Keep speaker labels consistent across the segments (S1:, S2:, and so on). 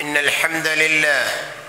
S1: إن الحمد لله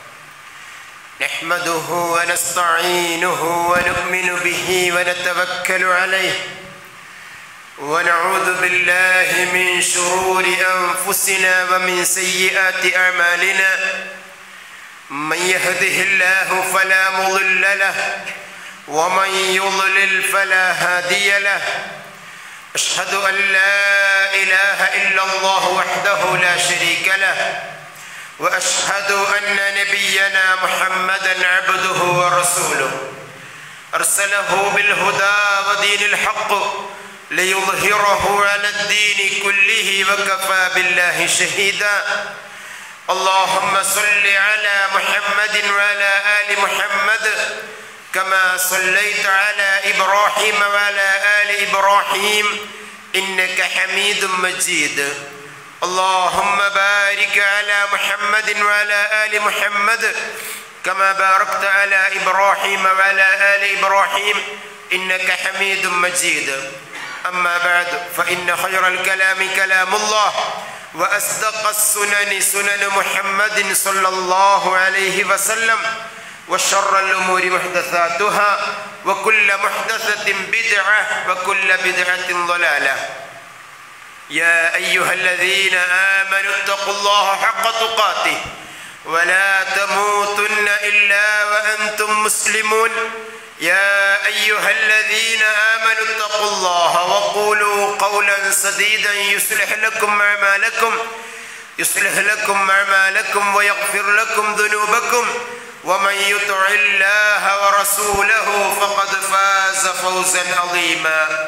S1: نحمده ونستعينه ونؤمن به ونتوكل عليه ونعوذ بالله من شرور أنفسنا ومن سيئات أعمالنا من يهده الله فلا مضل له ومن يضلل فلا هادي له أشهد أن لا إله إلا الله وحده لا شريك له وأشهد أن نبينا محمدا عبده ورسوله أرسله بالهدى ودين الحق ليظهره على الدين كله وكفى بالله شهيدا اللهم صل على محمد وعلى آل محمد كما صليت على إبراهيم وعلى آل إبراهيم إنك حميد مجيد اللهم بارك على محمد وعلى آل محمد كما باركت على إبراهيم وعلى آل إبراهيم إنك حميد مجيد أما بعد فإن خير الكلام كلام الله وأصدق السنن سنن محمد صلى الله عليه وسلم وشر الأمور محدثاتها وكل محدثة بدعة وكل بدعة ضلالة يا أيها الذين آمنوا اتقوا الله حق تقاته ولا تموتن إلا وأنتم مسلمون يا أيها الذين آمنوا اتقوا الله وقولوا قولا سديدا يصلح لكم أعمالكم يصلح لكم أعمالكم ويغفر لكم ذنوبكم ومن يطع الله ورسوله فقد فاز فوزا عظيما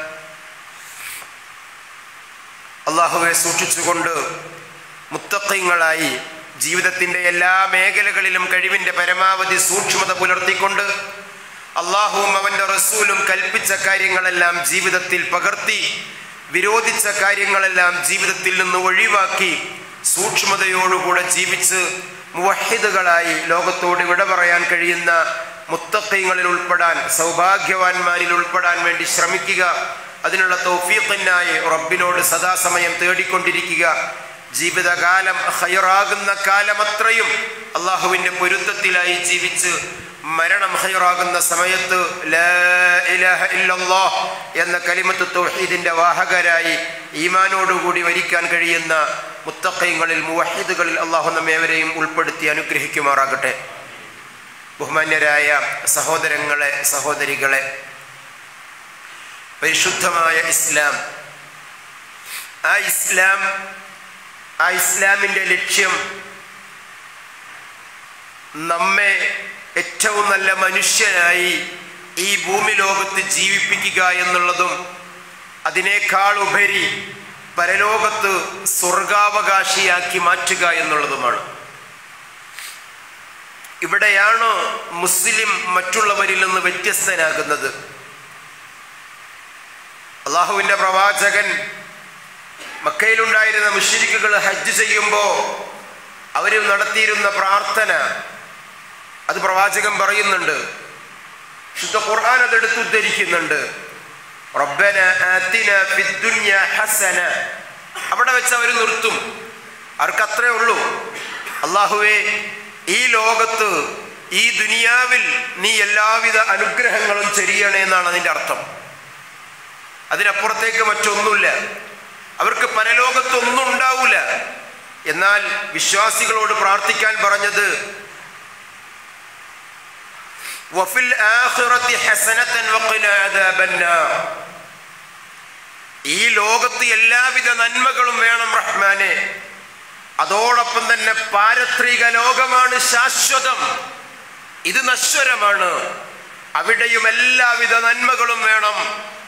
S1: അള്ളാഹുവെ സൂക്ഷിച്ചുകൊണ്ട് മുത്തക്കങ്ങളായി ജീവിതത്തിൻ്റെ എല്ലാ മേഖലകളിലും കഴിവിൻ്റെ പരമാവധി സൂക്ഷ്മത പുലർത്തിക്കൊണ്ട് അള്ളാഹുവും അവൻ്റെ റസൂലും കൽപ്പിച്ച കാര്യങ്ങളെല്ലാം ജീവിതത്തിൽ പകർത്തി വിരോധിച്ച കാര്യങ്ങളെല്ലാം ജീവിതത്തിൽ നിന്ന് ഒഴിവാക്കി സൂക്ഷ്മതയോടുകൂടെ ജീവിച്ച് മുവഹിദുകളായി ലോകത്തോട് വിട പറയാൻ കഴിയുന്ന മുത്തക്കൈങ്ങളിൽ ഉൾപ്പെടാൻ സൗഭാഗ്യവാന്മാരിൽ ഉൾപ്പെടാൻ വേണ്ടി ശ്രമിക്കുക അതിനുള്ള തൗഫീഖിനായി റബ്ബിനോട് സദാസമയം തേടിക്കൊണ്ടിരിക്കുക ജീവിതകാലം ഹയറാകുന്ന കാലമത്രയും അള്ളാഹുവിൻ്റെ പൊരുത്തത്തിലായി ജീവിച്ച് മരണം ഹയറാകുന്ന സമയത്ത് എന്ന കലിമത്ത് തൗഹീദിന്റെ വാഹകരായി ഈമാനോടുകൂടി വരിക്കാൻ കഴിയുന്ന മുത്തക്കൈങ്ങളിൽ മുവഹിദുകളിൽ അള്ളാഹു നമ്മേവരെയും ഉൾപ്പെടുത്തി അനുഗ്രഹിക്കുമാറാകട്ടെ ബഹുമാന്യരായ സഹോദരങ്ങളെ സഹോദരികളെ പരിശുദ്ധമായ ഇസ്ലാം ആ ഇസ്ലാം ആ ഇസ്ലാമിൻ്റെ ലക്ഷ്യം നമ്മെ ഏറ്റവും നല്ല മനുഷ്യനായി ഈ ഭൂമി ലോകത്ത് ജീവിപ്പിക്കുക എന്നുള്ളതും അതിനേക്കാൾ ഉപരി പരലോകത്ത് സ്വർഗാവകാശിയാക്കി മാറ്റുക എന്നുള്ളതുമാണ് ഇവിടെയാണ് മുസ്ലിം മറ്റുള്ളവരിൽ നിന്ന് വ്യത്യസ്തനാകുന്നത് അള്ളാഹുവിൻ്റെ പ്രവാചകൻ മക്കയിലുണ്ടായിരുന്ന മുഷിരിക്കുകൾ ഹജ്ജ് ചെയ്യുമ്പോൾ അവർ നടത്തിയിരുന്ന പ്രാർത്ഥന അത് പ്രവാചകൻ പറയുന്നുണ്ട് ശുദ്ധ ഖുർആൻ അതെടുത്ത് ഉദ്ധരിക്കുന്നുണ്ട് റബ്ബന ആതിന ഫിദ്ദുനിയ ഹസന അവിടെ വെച്ച് അവർ നിർത്തും അവർക്ക് അത്രേ ഉള്ളൂ അള്ളാഹുവേ ഈ ലോകത്ത് ഈ ദുനിയാവിൽ നീ എല്ലാവിധ അനുഗ്രഹങ്ങളും ചെരിയണേ എന്നാണ് അതിൻ്റെ അർത്ഥം അതിനപ്പുറത്തേക്ക് മറ്റൊന്നുമില്ല അവർക്ക് പരലോകത്തൊന്നും ഉണ്ടാവില്ല എന്നാൽ വിശ്വാസികളോട് പ്രാർത്ഥിക്കാൻ പറഞ്ഞത് വഫിൽ ആഖിറത്തി ഹസനതൻ വഖിന അദാബന്നാർ ഈ ലോകത്ത് എല്ലാവിധ നന്മകളും വേണം റഹ്മാനെ അതോടൊപ്പം തന്നെ പാരത്രിക ലോകമാണ് ശാശ്വതം ഇത് നശ്വരമാണ് അവിടെയും എല്ലാവിധ നന്മകളും വേണം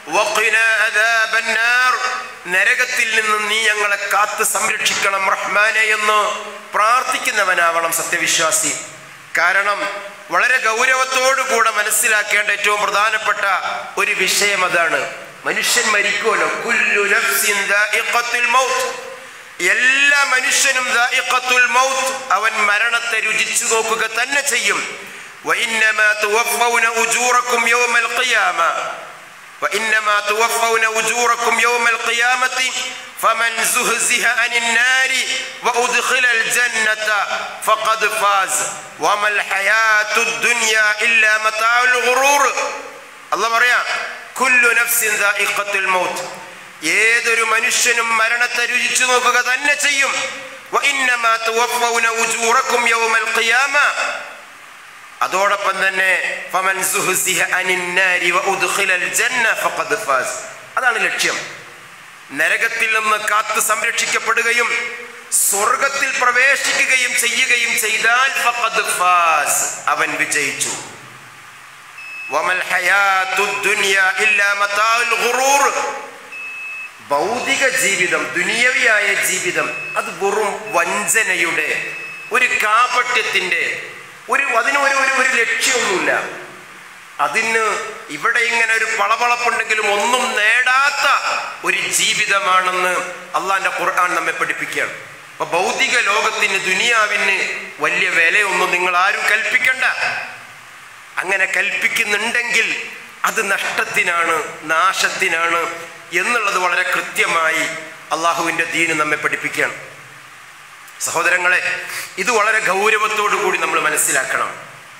S1: നരകത്തിൽ നിന്നും നീ ഞങ്ങളെ കാത്ത് സംരക്ഷിക്കണം റഹ്മാനെ എന്ന് പ്രാർത്ഥിക്കുന്നവനാവണം സത്യവിശ്വാസി കാരണം വളരെ ഗൗരവത്തോടു കൂടെ മനസ്സിലാക്കേണ്ട ഏറ്റവും പ്രധാനപ്പെട്ട ഒരു വിഷയം അതാണ് മനുഷ്യൻ മരിക്കുമല്ലോ കുല്ലു നഫ്സിൻ ദാഇഖത്തുൽ മൗത്ത് എല്ലാ മനുഷ്യനും ദാഇഖത്തുൽ മൗത്ത് അവൻ മരണത്തെ രുചിച്ചു നോക്കുക തന്നെ ചെയ്യും വഇന്നമാ തുവഫൗന ഉജൂറക്കും യൗമൽ ഖിയാമ وإنما توفون أجوركم يوم القيامة فمن زهزه عن النار وأدخل الجنة فقد فاز وما الحياة الدنيا إلا متاع الغرور الله പറയാ കുല്ലു നഫ്സിൻ ദാഇഖത്തുൽ മൗത്ത് ഏതൊരു മനുഷ്യനും മരണത്തെ രുചിച്ചു നോക്കുക തന്നെ ചെയ്യും വഇന്നമാ തുവഫൗന ഉജൂറക്കും യൗമൽ ഖിയാമ അതോടൊപ്പം തന്നെ ഫമൻ സുഹ്സിഹ അനിൻ നാരി വഉദ്ഖിലൽ ജന്ന ഫഖദ് ഫാസ് അതാണ് ലക്ഷ്യം നരകത്തിൽ നിന്ന് കാത്ത് സംരക്ഷിക്കപ്പെടുകയും സ്വർഗത്തിൽ പ്രവേശിക്കുകയും ചെയ്യുകയും ചെയ്താൽ ഫഖദ് ഫാസ് അവൻ വിജയിച്ചു വമൽ ഹയാത്തുദ് ദുനിയ ഇല്ലാ മതാഉൽ ഗുറൂർ ഭൗതിക ജീവിതം ദുനിയവിയായ ജീവിതം അത് വെറും വഞ്ചനയുടെ ഒരു കാപട്യത്തിന്റെ ഒരു അതിന് ഒരു ഒരു ഒരു ലക്ഷ്യമൊന്നുമില്ല അതിന് ഇവിടെ ഇങ്ങനെ ഒരു പളവളപ്പുണ്ടെങ്കിലും ഒന്നും നേടാത്ത ഒരു ജീവിതമാണെന്ന് അള്ളാന്റെ ഖുർആൻ നമ്മെ പഠിപ്പിക്കുകയാണ് അപ്പൊ ഭൗതിക ലോകത്തിന് ദുനിയാവിന് വലിയ വിലയൊന്നും നിങ്ങൾ ആരും കൽപ്പിക്കണ്ട അങ്ങനെ കൽപ്പിക്കുന്നുണ്ടെങ്കിൽ അത് നഷ്ടത്തിനാണ് നാശത്തിനാണ് എന്നുള്ളത് വളരെ കൃത്യമായി അള്ളാഹുവിൻ്റെ ദീന് നമ്മെ പഠിപ്പിക്കുകയാണ് സഹോദരങ്ങളെ ഇത് വളരെ ഗൗരവത്തോടു കൂടി നമ്മൾ മനസ്സിലാക്കണം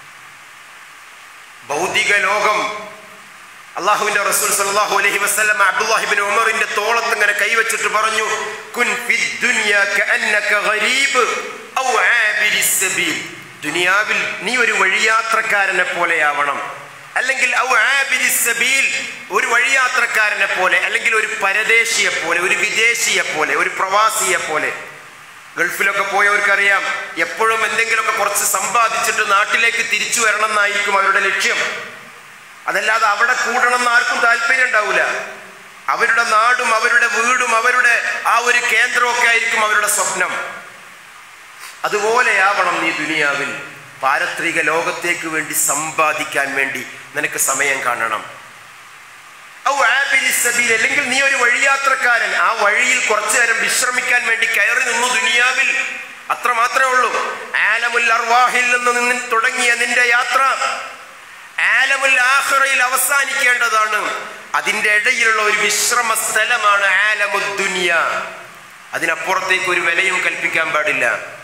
S1: ഭൗതിക ലോകം അള്ളാഹുവിന്റെ റസൂൽ സല്ലല്ലാഹു അലൈഹി വസല്ലം അബ്ദുല്ലാഹിബ്നു ഉമറിന്റെ തോളത്ത് ഇങ്ങനെ കൈവച്ചിട്ട് പറഞ്ഞു കുൻ ഫിദ് ദുനിയ കഅന്നക ഗരീബ് ഔ ആബിരിസ് സബീൽ ദുനിയാവിൽ നീ ഒരു വഴിയാത്രക്കാരനെ പോലെയാവണം അല്ലെങ്കിൽ ഔ ആബിരിസ് സബീൽ ഒരു വഴിയാത്രക്കാരനെ പോലെ അല്ലെങ്കിൽ ഒരു പരദേശിയെ പോലെ ഒരു വിദേശിയെ പോലെ ഒരു പ്രവാസിയെ പോലെ ഗൾഫിലൊക്കെ പോയവർക്കറിയാം എപ്പോഴും എന്തെങ്കിലുമൊക്കെ കുറച്ച് സമ്പാദിച്ചിട്ട് നാട്ടിലേക്ക് തിരിച്ചു വരണം എന്നായിരിക്കും അവരുടെ ലക്ഷ്യം അതല്ലാതെ അവിടെ കൂടണം എന്ന് ആർക്കും താല്പര്യം ഉണ്ടാവില്ല അവരുടെ നാടും അവരുടെ വീടും അവരുടെ ആ ഒരു കേന്ദ്രമൊക്കെ ആയിരിക്കും അവരുടെ സ്വപ്നം അതുപോലെയാവണം നീ ദുനിയാവിൽ പാരത്രിക ലോകത്തേക്ക് വേണ്ടി സമ്പാദിക്കാൻ വേണ്ടി നിനക്ക് സമയം കാണണം ഔ ആബിരി സബീൽ അല്ലെങ്കിൽ നീ ഒരു വഴിയാത്രക്കാരൻ ആ വഴിയിൽ കുറച്ചു നേരം വിശ്രമിക്കാൻ വേണ്ടി കയറി നിന്നു ദുനിയാവിൽ അത്ര മാത്രമേ ഉള്ളൂ ആലമുൽ അർവാഹിൽ നിന്ന് നിന്ന് തുടങ്ങിയ നിന്റെ യാത്ര ആലമുൽ ആഖിറയിൽ അവസാനിക്കേണ്ടതാണ് അതിന്റെ ഇടയിലുള്ള ഒരു വിശ്രമ സ്ഥലമാണ് ആലമുദ്ദുനിയ അതിനപ്പുറത്തേക്ക് ഒരു വിലയും കൽപ്പിക്കാൻ പാടില്ല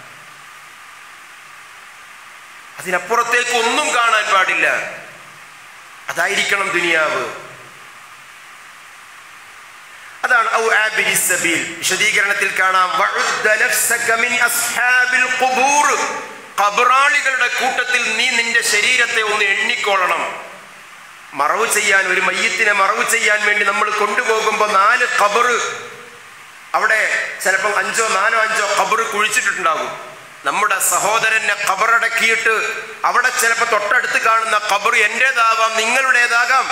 S1: അതിനപ്പുറത്തേക്ക് ഒന്നും കാണാൻ പാടില്ല അതായിരിക്കണം ദുനിയാവ് അതാണ് ഔ ആബിരി സബീൽ വിശദീകരണത്തിൽ കാണാം വഉദ്ദ നഫ്സക മിൻ അസ്ഹാബിൽ ഖുബൂർ ഖബറാളികളുടെ കൂട്ടത്തിൽ നീ നിന്റെ ശരീരത്തെ ഒന്ന് എണ്ണിക്കോളണം മറവ് ചെയ്യാൻ ഒരു മയ്യത്തിനെ മറവ് ചെയ്യാൻ വേണ്ടി നമ്മൾ കൊണ്ടുപോകുമ്പോൾ നാല് ഖബറ് അവിടെ ചിലപ്പോൾ അഞ്ചോ നാലോ അഞ്ചോ ഖബറ് കുഴിച്ചിട്ടുണ്ടാകും നമ്മുടെ സഹോദരനെ ഖബറടക്കിയിട്ട് അവിടെ ചിലപ്പോൾ തൊട്ടടുത്ത് കാണുന്ന ഖബർ എന്റേതാവാം നിങ്ങളുടേതാകാം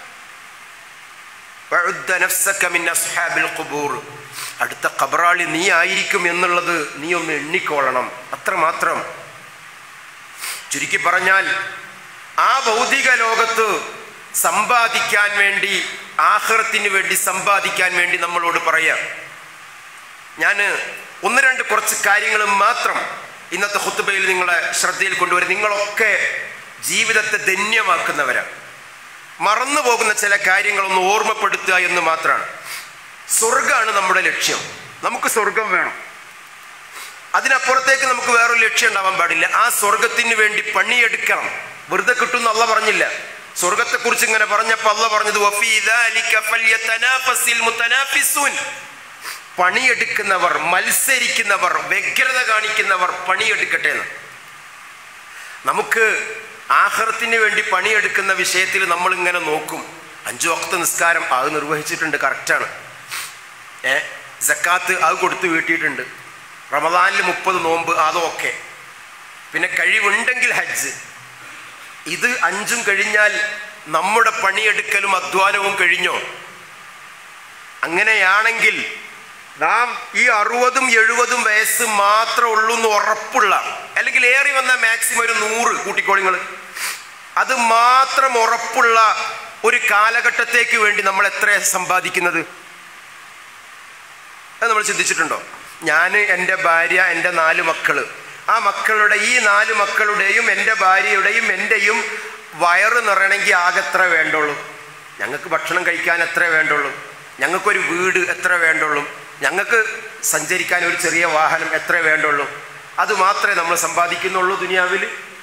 S1: വഉദ്ദ നഫ്സക മിൻ അസ്ഹാബിൽ ഖുബൂർ അടുത്ത ഖബറാളി നീ ആയിരിക്കും എന്നുള്ളത് നീ ഒന്ന് എണ്ണിക്കോളണം അത്രമാത്രം ചുരുക്കി പറഞ്ഞാൽ ആ ഭൗതിക ലോകത്ത് സമ്പാദിക്കാൻ വേണ്ടി ആഹ്റത്തിന് വേണ്ടി സമ്പാദിക്കാൻ വേണ്ടി നമ്മളോട് പറയാം ഞാൻ ഒന്ന് രണ്ട് കുറച്ച് കാര്യങ്ങൾ മാത്രം ഇന്നത്തെ ഹുത്തുബയിൽ നിങ്ങളെ ശ്രദ്ധയിൽ കൊണ്ടുവരും നിങ്ങളൊക്കെ ജീവിതത്തെ ധന്യമാക്കുന്നവരാണ് മറന്നു പോകുന്ന ചില കാര്യങ്ങളൊന്ന് ഓർമ്മപ്പെടുത്തുക എന്ന് മാത്രമാണ് സ്വർഗമാണ് നമ്മുടെ ലക്ഷ്യം നമുക്ക് സ്വർഗം വേണം അതിനപ്പുറത്തേക്ക് നമുക്ക് വേറൊരു ലക്ഷ്യം ഉണ്ടാവാൻ പാടില്ല ആ സ്വർഗത്തിന് വേണ്ടി പണിയെടുക്കണം വെറുതെ കിട്ടുന്ന അല്ല പറഞ്ഞില്ല സ്വർഗത്തെക്കുറിച്ച് ഇങ്ങനെ പറഞ്ഞപ്പോൾ അല്ല പറഞ്ഞത് "വഫീ ദാലിക ഫല്യതനാഫസിൽ മുതനാഫിസൂൻ." പണിയെടുക്കുന്നവർ മത്സരിക്കുന്നവർ വ്യഗ്രത കാണിക്കുന്നവർ പണിയെടുക്കട്ടെ എന്ന് നമുക്ക് ആഹ്റത്തിന് വേണ്ടി പണിയെടുക്കുന്ന വിഷയത്തിൽ നമ്മൾ ഇങ്ങനെ നോക്കും അഞ്ചു വക്ത നിസ്കാരം അത് നിർവഹിച്ചിട്ടുണ്ട് കറക്റ്റാണ് ഏ ജക്കാത്ത് അത് കൊടുത്ത് വീട്ടിയിട്ടുണ്ട് റമദാനിൽ മുപ്പത് നോമ്പ് അതൊക്കെ പിന്നെ കഴിവുണ്ടെങ്കിൽ ഹജ്ജ് ഇത് അഞ്ചും കഴിഞ്ഞാൽ നമ്മുടെ പണിയെടുക്കലും അധ്വാനവും കഴിഞ്ഞോ അങ്ങനെയാണെങ്കിൽ നാം ഈ അറുപതും എഴുപതും വയസ്സ് മാത്രമേ ഉള്ളൂ എന്ന് ഉറപ്പുള്ള അല്ലെങ്കിൽ ഏറി വന്ന മാക്സിമം ഒരു നൂറ് കൂട്ടിക്കോളിങ്ങൾ അത് മാത്രം ഉറപ്പുള്ള ഒരു കാലഘട്ടത്തേക്ക് വേണ്ടി നമ്മൾ എത്ര സമ്പാദിക്കുന്നത് അത് നമ്മൾ ചിന്തിച്ചിട്ടുണ്ടോ ഞാൻ എൻ്റെ ഭാര്യ എൻ്റെ നാല് മക്കള് ആ മക്കളുടെ ഈ നാല് മക്കളുടെയും എൻ്റെ ഭാര്യയുടെയും എൻ്റെയും വയറ് നിറയണമെങ്കിൽ ആകെത്ര വേണ്ടുള്ളൂ ഞങ്ങൾക്ക് ഭക്ഷണം കഴിക്കാൻ എത്ര വേണ്ടുള്ളൂ ഞങ്ങൾക്കൊരു വീട് എത്ര വേണ്ടുള്ളൂ ഞങ്ങൾക്ക് സഞ്ചരിക്കാൻ ഒരു ചെറിയ വാഹനം എത്ര വേണ്ടുള്ളൂ അത് മാത്രമേ നമ്മൾ സമ്പാദിക്കുന്നുള്ളൂ ദുനിയാവിൽ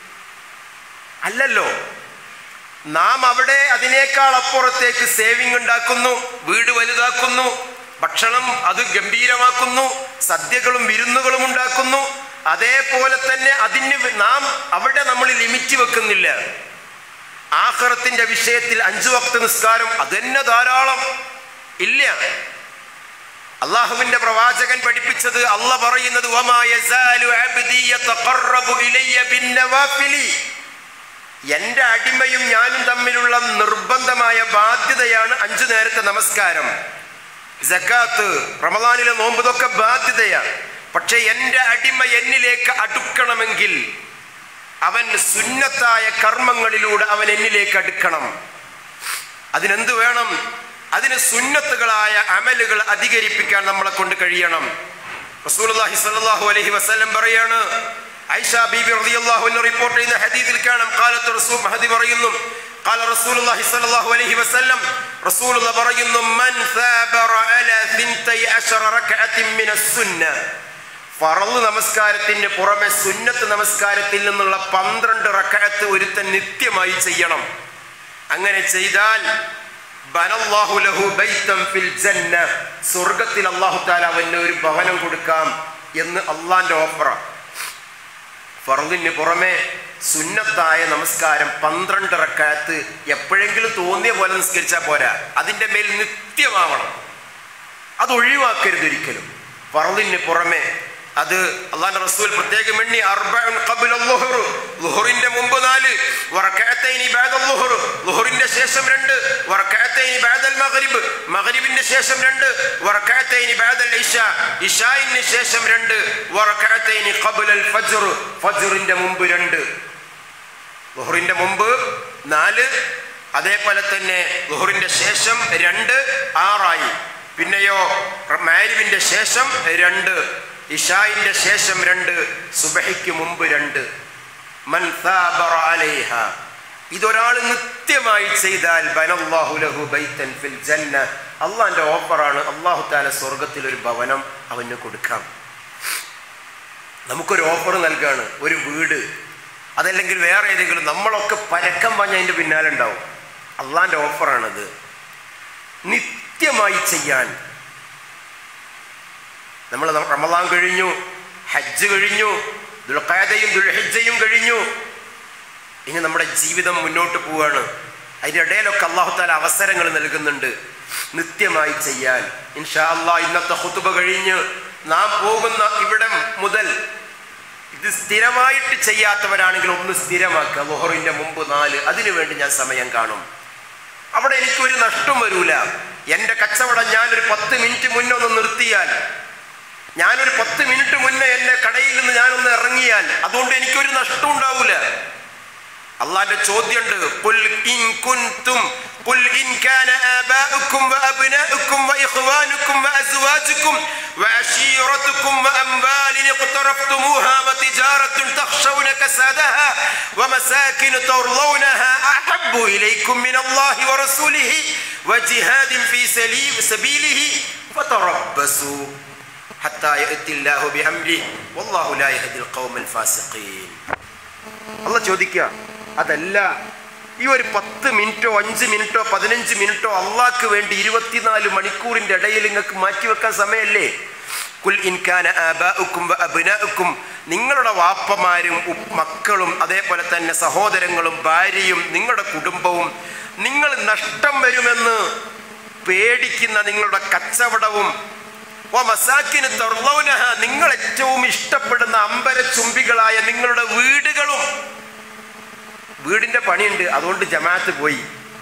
S1: അല്ലല്ലോ നാം അവിടെ അതിനേക്കാൾ അപ്പുറത്തേക്ക് സേവിങ് ഉണ്ടാക്കുന്നു വീട് വലുതാക്കുന്നു ഭക്ഷണം അത് ഗംഭീരമാക്കുന്നു സദ്യകളും വിരുന്നുകളും ഉണ്ടാക്കുന്നു അതേപോലെ തന്നെ അതിന് വ- നാം അവിടെ നമ്മൾ ലിമിറ്റ് വെക്കുന്നില്ല ആഹ്റത്തിന്റെ വിഷയത്തിൽ അഞ്ചു വക്ത നിസ്കാരം അതന്നെ ധാരാളം ഇല്ല അള്ളാഹുവിന്റെ പ്രവാചകൻ പഠിപ്പിച്ചത് അല്ല പറയുന്നത് "വമാ യസാലു അബ്ദി യതഖറബു ഇലയ്യ ബിന്നവാഫിലി." എന്റെ അടിമയും ഞാനും തമ്മിലുള്ള നിർബന്ധമായ ബാധ്യതയാണ് അഞ്ചു നേരത്തെ നമസ്കാരം ജക്കാത്ത് റമദാനിലെ നോമ്പ് ഇതൊക്കെ ബാധ്യതയാണ് പക്ഷെ എൻ്റെ അടിമ എന്നിലേക്ക് അടുക്കണമെങ്കിൽ അവൻ സുന്നത്തായ കർമ്മങ്ങളിലൂടെ അവൻ എന്നിലേക്ക് അടുക്കണം അതിനെന്ത് വേണം അതിന് സുന്നത്തുകളായ അമലുകൾ അധികരിപ്പിക്കാൻ നമ്മളെ കൊണ്ട് കഴിയണം റസൂലുള്ളാഹി സ്വല്ലല്ലാഹു അലൈഹി വസല്ലം പറയാണ് ഐഷ ബീബി റളിയല്ലാഹു അൻഹ റിപ്പോർട്ട് ചെയ്യുന്ന ഹദീസിൽ കാണാം ഖാലത്ത് റസൂൽ മഹദി പറയുന്നു قال رسول الله صلى الله عليه وسلم رسول الله പറയുന്നു من ثابر على ثنتي عشر ركعة من السنة ഫറള് നമസ്കാരത്തിന് പുറമെ സുന്നത്ത് നമസ്കാരത്തിൽ നിന്നുള്ള പന്ത്രണ്ട് റക്കഅത്ത് ഒരുത്തൻ നിത്യമായി ചെയ്യണം അങ്ങനെ ചെയ്താൽ ബനല്ലാഹു ലഹു ബൈത്തം ഫിൽ ജന്ന സ്വർഗത്തിൽ അല്ലാഹു തആല അവന് ഒരു ഭവനം കൊടുക്കാം എന്ന് അള്ളാന്റെ ഓഫറാണ് ഫറദിന് പുറമെ സുന്നത്തായ നമസ്കാരം പന്ത്രണ്ട് റക്കാത്ത് എപ്പോഴെങ്കിലും തോന്നിയ പോലെ നിസ്കരിച്ചാൽ പോരാ അതിൻ്റെ മേൽ നിത്യമാവണം അത് ഒഴിവാക്കരുത് ഒരിക്കലും ഫറദിന് പുറമെ അത് അള്ളാന്റെ റസൂൽ പ്രത്യേകം എണ്ണി അർബഉൻ ഖബ്ല ളുഹ്ർ ളുഹറിന്റെ മുമ്പ് നാല് വറകഅത്തൈനി ബഅദ ളുഹ്ർ ളുഹറിന്റെ ശേഷം രണ്ട് വറകഅത്തൈനി ബഅദൽ മഗ്രിബ് മഗ്രിബിന്റെ ശേഷം രണ്ട് വറകഅത്തൈനി ബഅദൽ ഇശാ ഇശായിന് ശേഷം രണ്ട് വറകഅത്തൈനി ഖബ്ലൽ ഫജ്ർ ഫജ്റിന്റെ മുമ്പ് രണ്ട് ളുഹറിന്റെ മുമ്പ് നാല് അതേപോലെ തന്നെ ളുഹറിന്റെ ശേഷം രണ്ട് ആറായി പിന്നെയോ മാരിവിന്റെ ശേഷം രണ്ട് ഇഷായിന്റെ ശേഷം രണ്ട് സുബഹിക്ക് മുമ്പ് രണ്ട് മൻ സാബറ അലൈഹ ഇതൊരാൾ നിത്യമായി ചെയ്താൽ ബനല്ലാഹു ലഹു ബൈത്തൻ ഫിൽ ജന്ന അള്ളാന്റെ ഓഫറാണ് അള്ളാഹു താല സ്വർഗത്തിൽ ഒരു ഭവനം അവന് കൊടുക്കാം നമുക്കൊരു ഓഫർ നൽകാണ് ഒരു വീട് അതല്ലെങ്കിൽ വേറെ ഏതെങ്കിലും നമ്മളൊക്കെ പരക്കം പറഞ്ഞ അതിൻ്റെ പിന്നാലെ ഉണ്ടാവും അള്ളാന്റെ ഓഫറാണത് നിത്യമായി ചെയ്യാൻ നമ്മൾ റമദാൻ കഴിഞ്ഞു ഹജ്ജ് കഴിഞ്ഞു ദുൽഖാദയും ദുൽഹജ്ജയും കഴിഞ്ഞു ഇനി നമ്മുടെ ജീവിതം മുന്നോട്ട് പോവുകയാണ് അതിൻ്റെ ഇടയിലൊക്കെ അള്ളാഹു താല അവസരങ്ങൾ നൽകുന്നുണ്ട് നിത്യമായി ചെയ്യാൻ ഇൻഷാ അള്ളാഹ് ഇന്നത്തെ ഹുത്തുബ കഴിഞ്ഞ് നാം പോകുന്ന ഇവിടം മുതൽ ഇത് സ്ഥിരമായിട്ട് ചെയ്യാത്തവരാണെങ്കിൽ ഒന്ന് സ്ഥിരമാക്കുക ലൊഹറിന്റെ മുമ്പ് നാല് അതിനു വേണ്ടി ഞാൻ സമയം കാണും അവിടെ എനിക്കൊരു നഷ്ടം വരൂല എൻ്റെ കച്ചവടം ഞാനൊരു പത്ത് മിനിറ്റ് മുന്നേ ഒന്ന് നിർത്തിയാൽ ഞാനൊരു പത്ത് മിനിറ്റ് മുന്നേ എൻ്റെ കടയിൽ നിന്ന് ഞാനൊന്ന് ഇറങ്ങിയാൽ അതുകൊണ്ട് എനിക്കൊരു നഷ്ടം ഉണ്ടാവൂല അള്ളാന്റെ ചോദ്യമുണ്ട് "ഖുൽ ഇൻ കുൻതും ഖുൽ ഇൻ കാന ആബാഉക്കും വഅബ്നാഉക്കും വഇഖ്വാനുക്കും വഅസ്വാജുക്കും وعشيرتكم وأموال اقترفتموها وتجارة تخشون كسادها ومساكن ترضونها أحب إليكم من الله ورسوله وجهاد في سليم سبيله فتربصوا حتى يأتي الله بأمره والله لا يهدي القوم الفاسقين അല്ല ചോദിക്കുക അതല്ല ഈ ഒരു പത്ത് മിനിറ്റോ അഞ്ച് മിനിറ്റോ പതിനഞ്ച് മിനിറ്റോ അള്ളാഹ്ക്ക് വേണ്ടി ഇരുപത്തിനാല് മണിക്കൂറിന്റെ ഇടയിൽ നിങ്ങൾക്ക് മാറ്റിവെക്കാൻ സമയമല്ലേ കുൽ ഇൻകാന ആബാഉക്കും വ അബ്നാഉക്കും നിങ്ങളുടെ വാപ്പമാരും ഉപ്പ് മക്കളും അതേപോലെ തന്നെ സഹോദരങ്ങളും ഭാര്യയും നിങ്ങളുടെ കുടുംബവും നിങ്ങൾ നഷ്ടം വരുമെന്ന് പേടിക്കുന്ന നിങ്ങളുടെ കച്ചവടവും ഓ മസാക്കിന് തൊർലൗനഹ നിങ്ങൾ ഏറ്റവും ഇഷ്ടപ്പെടുന്ന അമ്പര ചുംബികളായ നിങ്ങളുടെ വീടുകളും വീടിന്റെ പണിയുണ്ട് അതുകൊണ്ട് ജമാഅത്ത് പോയി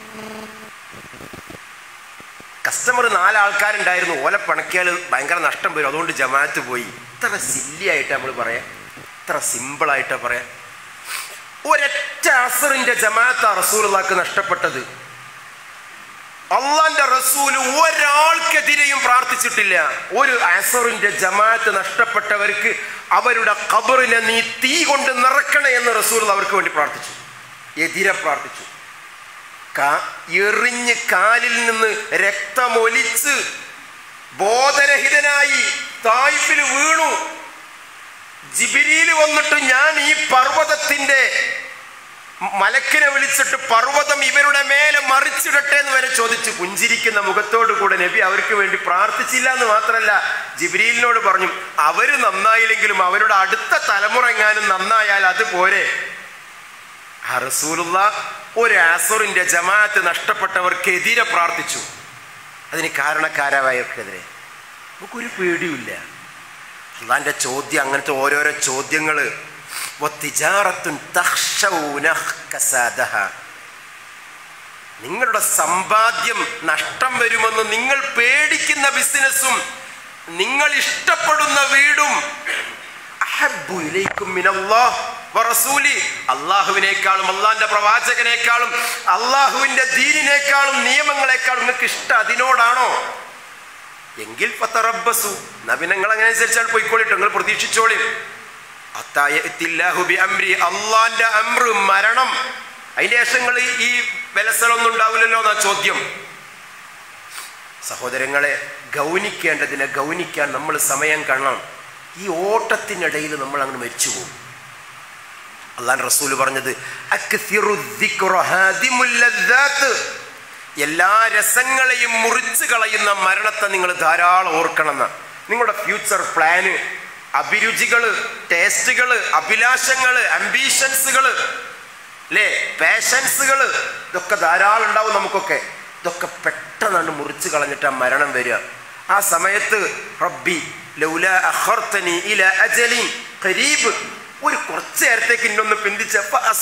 S1: കസ്റ്റമർ നാലാൾക്കാരുണ്ടായിരുന്നു ഓല പണക്കിയാൽ ഭയങ്കര നഷ്ടം വരും അതുകൊണ്ട് ജമാഅത്ത് പോയി ഇത്ര സില്ലി ആയിട്ട് നമ്മൾ പറയാം ഇത്ര സിമ്പിളായിട്ടാ പറയാം ഒരൊറ്റ അസറിന്റെ ജമാഅത്താ റസൂലുള്ളാക്ക് നഷ്ടപ്പെട്ടത് അള്ളാന്റെ റസൂല് ഒരാൾക്കെതിരെയും പ്രാർത്ഥിച്ചിട്ടില്ല ഒരു അസറിന്റെ ജമാഅത്ത് നഷ്ടപ്പെട്ടവർക്ക് അവരുടെ ഖബറിനെ നീ തീ കൊണ്ട് നിറക്കണേ എന്ന് റസൂൽ അവർക്ക് വേണ്ടി പ്രാർത്ഥിച്ചു എതിരെ പ്രാർത്ഥിച്ചു കാ- എറിഞ്ഞ് കാലിൽ നിന്ന് രക്തമൊലിച്ച് ബോധരഹിതനായി തായ്പിൽ വീണു ജിബിരിയിൽ വന്നിട്ട് ഞാൻ ഈ പർവ്വതത്തിന്റെ മലക്കിനെ വിളിച്ചിട്ട് പർവ്വതം ഇവരുടെ മേലെ മറിച്ചിടട്ടെ എന്ന് വരെ ചോദിച്ചു പുഞ്ചിരിക്കുന്ന മുഖത്തോടു കൂടെ നബി അവർക്ക് വേണ്ടി പ്രാർത്ഥിച്ചില്ല എന്ന് മാത്രമല്ല ജിബ്രീലിനോട് പറഞ്ഞു അവര് നന്നായില്ലെങ്കിലും അവരുടെ അടുത്ത തലമുറ എങ്ങാനും നന്നായാൽ അത് പോരെ ആ റസൂലുള്ള ഒരു ആസറിന്റെ ജമാഅത്ത് നഷ്ടപ്പെട്ടവർക്കെതിരെ പ്രാർത്ഥിച്ചു അതിന് കാരണക്കാരായവർക്കെതിരെ നമുക്കൊരു പേടിയില്ല അള്ളാന്റെ ചോദ്യം അങ്ങനത്തെ ഓരോരോ ചോദ്യങ്ങള് വത്തിജാറത്തുൻ തഖ്ശൗന കസാദഹ. നിങ്ങളുടെ സമ്പാദ്യം നഷ്ടം വരുമെന്ന് നിങ്ങൾ പേടിക്കുന്ന ബിസിനസ്സും നിങ്ങൾ ഇഷ്ടപ്പെടുന്ന വീടും അഹബ്ബു ഇലൈക്കും മിനല്ലാഹ് വറസൂലി അള്ളാഹുവിനേക്കാളും അള്ളാന്റെ പ്രവാചകനേക്കാളും അള്ളാഹുവിന്റെ ദീനിനേക്കാളും നിയമങ്ങളെക്കാളും നിങ്ങൾക്ക് ഇഷ്ടം അതിനോടാണോ എങ്കിൽ പത്തറബസു നബിനങ്ങൾ അങ്ങനെ അനുസരിച്ചാൽ പോയിക്കോളിട്ട് നിങ്ങൾ പ്രതീക്ഷിച്ചോളി അമ്രി അള്ളാന്റെ അമ്ര് മരണം അതിന്റെ ശേഷങ്ങൾ ഈ വിലസലൊന്നും ഉണ്ടാവില്ലല്ലോ എന്നാ ചോദ്യം സഹോദരങ്ങളെ ഗൗനിക്കേണ്ടതിനെ ഗൗനിക്കാൻ നമ്മൾ സമയം കാണണം ഈ ഓട്ടത്തിനിടയിൽ നമ്മൾ അങ്ങ് മരിച്ചു പോകും അള്ളാൻ റസൂല് പറഞ്ഞത് അക്സിറു ദിക്റ ഹാദിമുൽ ലദ്ദാത്ത്. എല്ലാ രസങ്ങളെയും മുറിച്ചു കളയുന്ന മരണത്തെ നിങ്ങൾ ധാരാളം ഓർക്കണമെന്ന് നിങ്ങളുടെ ഫ്യൂച്ചർ പ്ലാന് അഭിരുചികള് ടേസ്റ്റുകള് അഭിലാഷങ്ങള് അംബീഷൻസുകള് അല്ലേ പാഷൻസുകള് ഇതൊക്കെ ധാരാളം ഉണ്ടാവും നമുക്കൊക്കെ ഇതൊക്കെ പെട്ടെന്നാണ് മുറിച്ചു കളഞ്ഞിട്ട് ആ മരണം വരിക ആ സമയത്ത് റബ്ബി ലൗല അഖർതനി ഇല അജലിൻ ഖരീബ് ഒരു കുറച്ച് നേരത്തേക്ക് ഇന്നൊന്ന് പിന്തിച്ച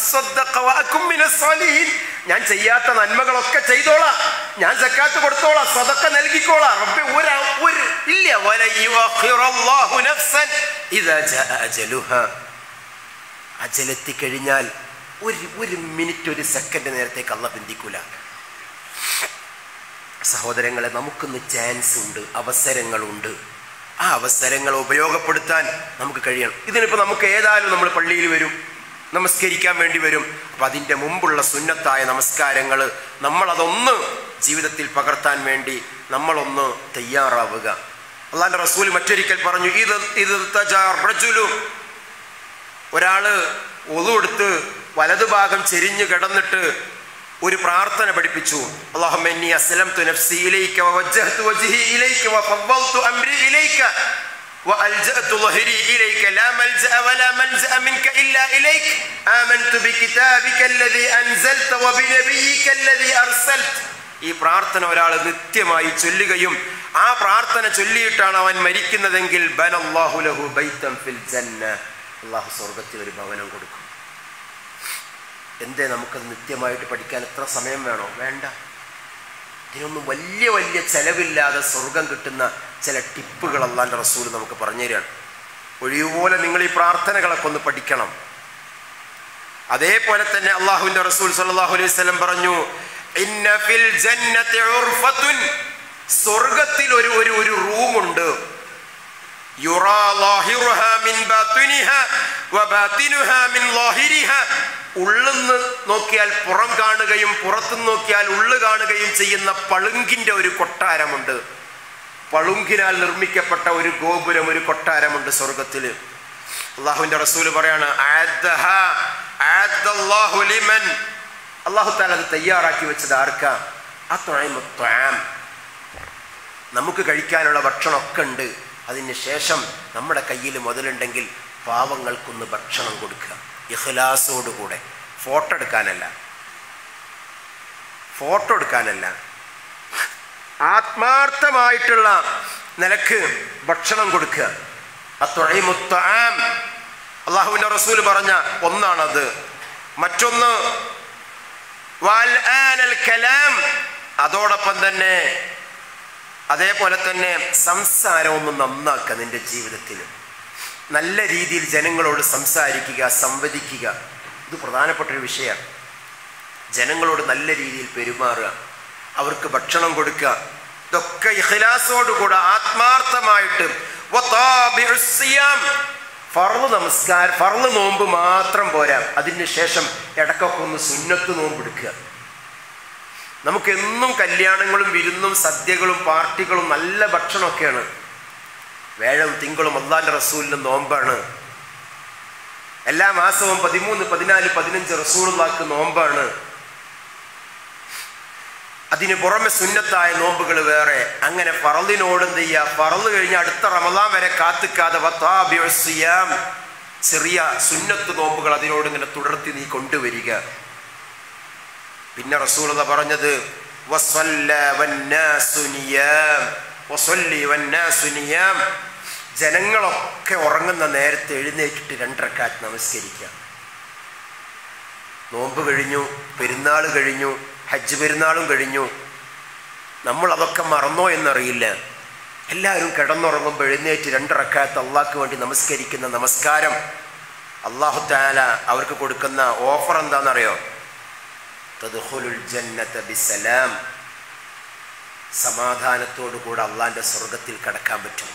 S1: ഞാൻ ചെയ്യാത്ത നന്മകളൊക്കെ ചെയ്തോളാം ഞാൻ സക്കാത്ത് കൊടുത്തോളാം സ്വതക്ക നൽകിക്കോളാം റബ്ബി ഒരു ഒരു ഇല്ല വല യുഅഖിറല്ലാഹു നഫ്സൻ ഇദാ ജാഅ അജലുഹാ അജലെത്തി കഴിഞ്ഞാൽ ഒരു ഒരു മിനിറ്റ് ഒരു സെക്കൻഡ് നേരത്തേക്ക് അല്ല പിന്തിക്കൂല സഹോദരങ്ങളെ നമുക്കിന്ന് ചാൻസ് ഉണ്ട് അവസരങ്ങളുണ്ട് ആ അവസരങ്ങൾ ഉപയോഗപ്പെടുത്താൻ നമുക്ക് കഴിയണം ഇതിനിപ്പോൾ നമുക്ക് ഏതായാലും നമ്മൾ പള്ളിയിൽ വരും നമസ്കരിക്കാൻ വേണ്ടി വരും അപ്പം അതിൻ്റെ മുമ്പുള്ള സുന്നത്തായ നമസ്കാരങ്ങൾ നമ്മളതൊന്ന് ജീവിതത്തിൽ പകർത്താൻ വേണ്ടി നമ്മളൊന്ന് തയ്യാറാവുക അള്ളാന്റെ റസൂൽ മറ്റൊരിക്കൽ പറഞ്ഞു ഇത് ഇത് തജാ റജുലു ഒരാള് ഒതുകൊടുത്ത് വലതുഭാഗം ചെരിഞ്ഞു കിടന്നിട്ട് ഒരു പ്രാർത്ഥന പഠിപ്പിച്ചു അല്ലാഹുമ്മ ഇന്നി അസ്ലംതു നഫ്സി ഇലൈക വവജ്ജഹ്തു വജ്ഹി ഇലൈക വഫവ്വൽതു അംരി ഇലൈക وألجأت ظهري إليك لا ملجأ ولا ملجأ منك إلا إليك آمنت بكتابك الذي أنزلت وبنبيك الذي أرسلت ഈ പ്രാർത്ഥന ഒരാൾ നിത്യമായി ചൊല്ലുകയും ആ പ്രാർത്ഥന ചൊല്ലിയിട്ടാണ് അവൻ മരിക്കുന്നതെങ്കിൽ ബനല്ലാഹു ലഹു ബൈത്തം ഫിൽ ജന്ന അള്ളാഹു സ്വർഗത്തിൽ ഒരു ഭവനം കൊടുക്കും എന്തേ നമുക്കത് നിത്യമായിട്ട് പഠിക്കാൻ എത്ര സമയം വേണോ വേണ്ട ഇതിനൊന്നും വലിയ വലിയ ചെലവില്ലാതെ സ്വർഗം കിട്ടുന്ന ചില ടിപ്പുകൾ അള്ളാൻ്റെ റസൂൽ നമുക്ക് പറഞ്ഞു തരികയാണ് ഒഴിവുപോലെ നിങ്ങൾ ഈ പ്രാർത്ഥനകളൊക്കെ ഒന്ന് പഠിക്കണം അതേപോലെ തന്നെ അള്ളാഹുവിന്റെ റസൂൽ സല്ലല്ലാഹു അലൈഹി വസല്ലം പറഞ്ഞു ഇന്ന ഫിൽ ജന്നത്തി ഉർഫത്തുൻ സ്വർഗത്തിൽ ഒരു ഒരു ഒരു റൂമുണ്ട് യുറാ ലാഹിറുഹാ മിൻ ബാത്തിനിഹാ വബാത്തിനുഹാ മിൻ ലാഹിരിഹാ ഉള്ളുന്ന് നോക്കിയാൽ പുറം കാണുകയും പുറത്തുനിന്ന് നോക്കിയാൽ ഉള്ളു കാണുകയും ചെയ്യുന്ന പളുങ്കിന്റെ ഒരു കൊട്ടാരമുണ്ട് പളുങ്കിനാൽ നിർമ്മിക്കപ്പെട്ട ഒരു ഗോപുരം ഒരു കൊട്ടാരമുണ്ട് സ്വർഗത്തില് അള്ളാഹുവിന്റെ റസൂല് പറയാണ് "ആദ്ദഹാ, ആദ്ദല്ലാഹു ലിമൻ." അള്ളാഹു താല അത് തയ്യാറാക്കി വെച്ചത് ആർക്കാ അത്വഇമു ത്വആം. നമുക്ക് കഴിക്കാനുള്ള ഭക്ഷണമൊക്കെ ഉണ്ട് അതിന് ശേഷം നമ്മുടെ കയ്യിൽ മുതലുണ്ടെങ്കിൽ പാവങ്ങൾക്കൊന്ന് ഭക്ഷണം കൊടുക്കുക ഇഖ്ലാസോടുകൂടെ ഫോട്ടോ എടുക്കാനല്ല ഫോട്ടോ എടുക്കാനല്ല ആത്മാർത്ഥമായിട്ടുള്ള നിലക്ക് ഭക്ഷണം കൊടുക്കുക അത്വഇമു ത്വആം. അള്ളാഹുവിന്റെ റസൂൽ പറഞ്ഞ ഒന്നാണത് മറ്റൊന്ന് വൽ ആനൽ കലാം അതോടൊപ്പം തന്നെ അതേപോലെ തന്നെ സംസാരം ഒന്ന് നന്നാക്കുക നിന്റെ ജീവിതത്തിൽ നല്ല രീതിയിൽ ജനങ്ങളോട് സംസാരിക്കുക സംവദിക്കുക ഇത് പ്രധാനപ്പെട്ട ഒരു വിഷയമാണ് ജനങ്ങളോട് നല്ല രീതിയിൽ പെരുമാറുക അവർക്ക് ഭക്ഷണം കൊടുക്കുക ഇതൊക്കെ ഇഖ്ലാസോടുകൂടെ ആത്മാർത്ഥമായിട്ട് വതാബിഉസ് സിയാം. ഫർള് നമസ്കാരം ഫർള് നോമ്പ് മാത്രം പോരാ അതിന് ശേഷം ഇടക്കൊക്കെ ഒന്ന് സുന്നത്ത് നോമ്പ് എടുക്കുക നമുക്ക് എന്നും കല്യാണങ്ങളും വിരുന്നും സദ്യകളും പാർട്ടികളും നല്ല ഭക്ഷണമൊക്കെയാണ് വേഴം തിങ്കളും അള്ളാന്റെ റസൂലിന്റെ നോമ്പാണ് എല്ലാ മാസവും പതിമൂന്ന് പതിനാല് പതിനഞ്ച് റസൂളുള്ളാക്ക് നോമ്പാണ് അതിന് പുറമെ സുന്നത്തായ നോമ്പുകൾ വേറെ അങ്ങനെ ഫറലിനോട് എന്ത് ചെയ്യുക ഫറല് കഴിഞ്ഞ് അടുത്ത റമദാൻ വരെ കാത്തിക്കാതെ വത്താബിഉ സിയാം ചെറിയ സുന്നത്ത് നോമ്പുകൾ അതിനോട് ഇങ്ങനെ തുടർത്തി നീ കൊണ്ടുവരിക പിന്നെ റസൂലത പറഞ്ഞത് വസ്വല്ല വന്നാസു നിയാം. വസ്വല്ലി വന്നാസു നിയാം. ജനങ്ങളൊക്കെ ഉറങ്ങുന്ന നേരത്തെ എഴുന്നേറ്റിട്ട് രണ്ടരക്കാറ്റ് നമസ്കരിക്കുക നോമ്പ് കഴിഞ്ഞു പെരുന്നാൾ കഴിഞ്ഞു ഹജ്ജ് പെരുന്നാളും കഴിഞ്ഞു നമ്മൾ അതൊക്കെ മറന്നോ എന്നറിയില്ല എല്ലാവരും കിടന്നുറങ്ങുമ്പോൾ എഴുന്നേറ്റ് രണ്ടറക്കാലത്ത് അള്ളാഹ്ക്ക് വേണ്ടി നമസ്കരിക്കുന്ന നമസ്കാരം അള്ളാഹു താല അവർക്ക് കൊടുക്കുന്ന ഓഫർ എന്താണെന്നറിയോ തദ്ഖുലുൽ ജന്നത ബിസലാം സമാധാനത്തോടു കൂടെ അള്ളാന്റെ സ്വർഗത്തിൽ കടക്കാൻ പറ്റും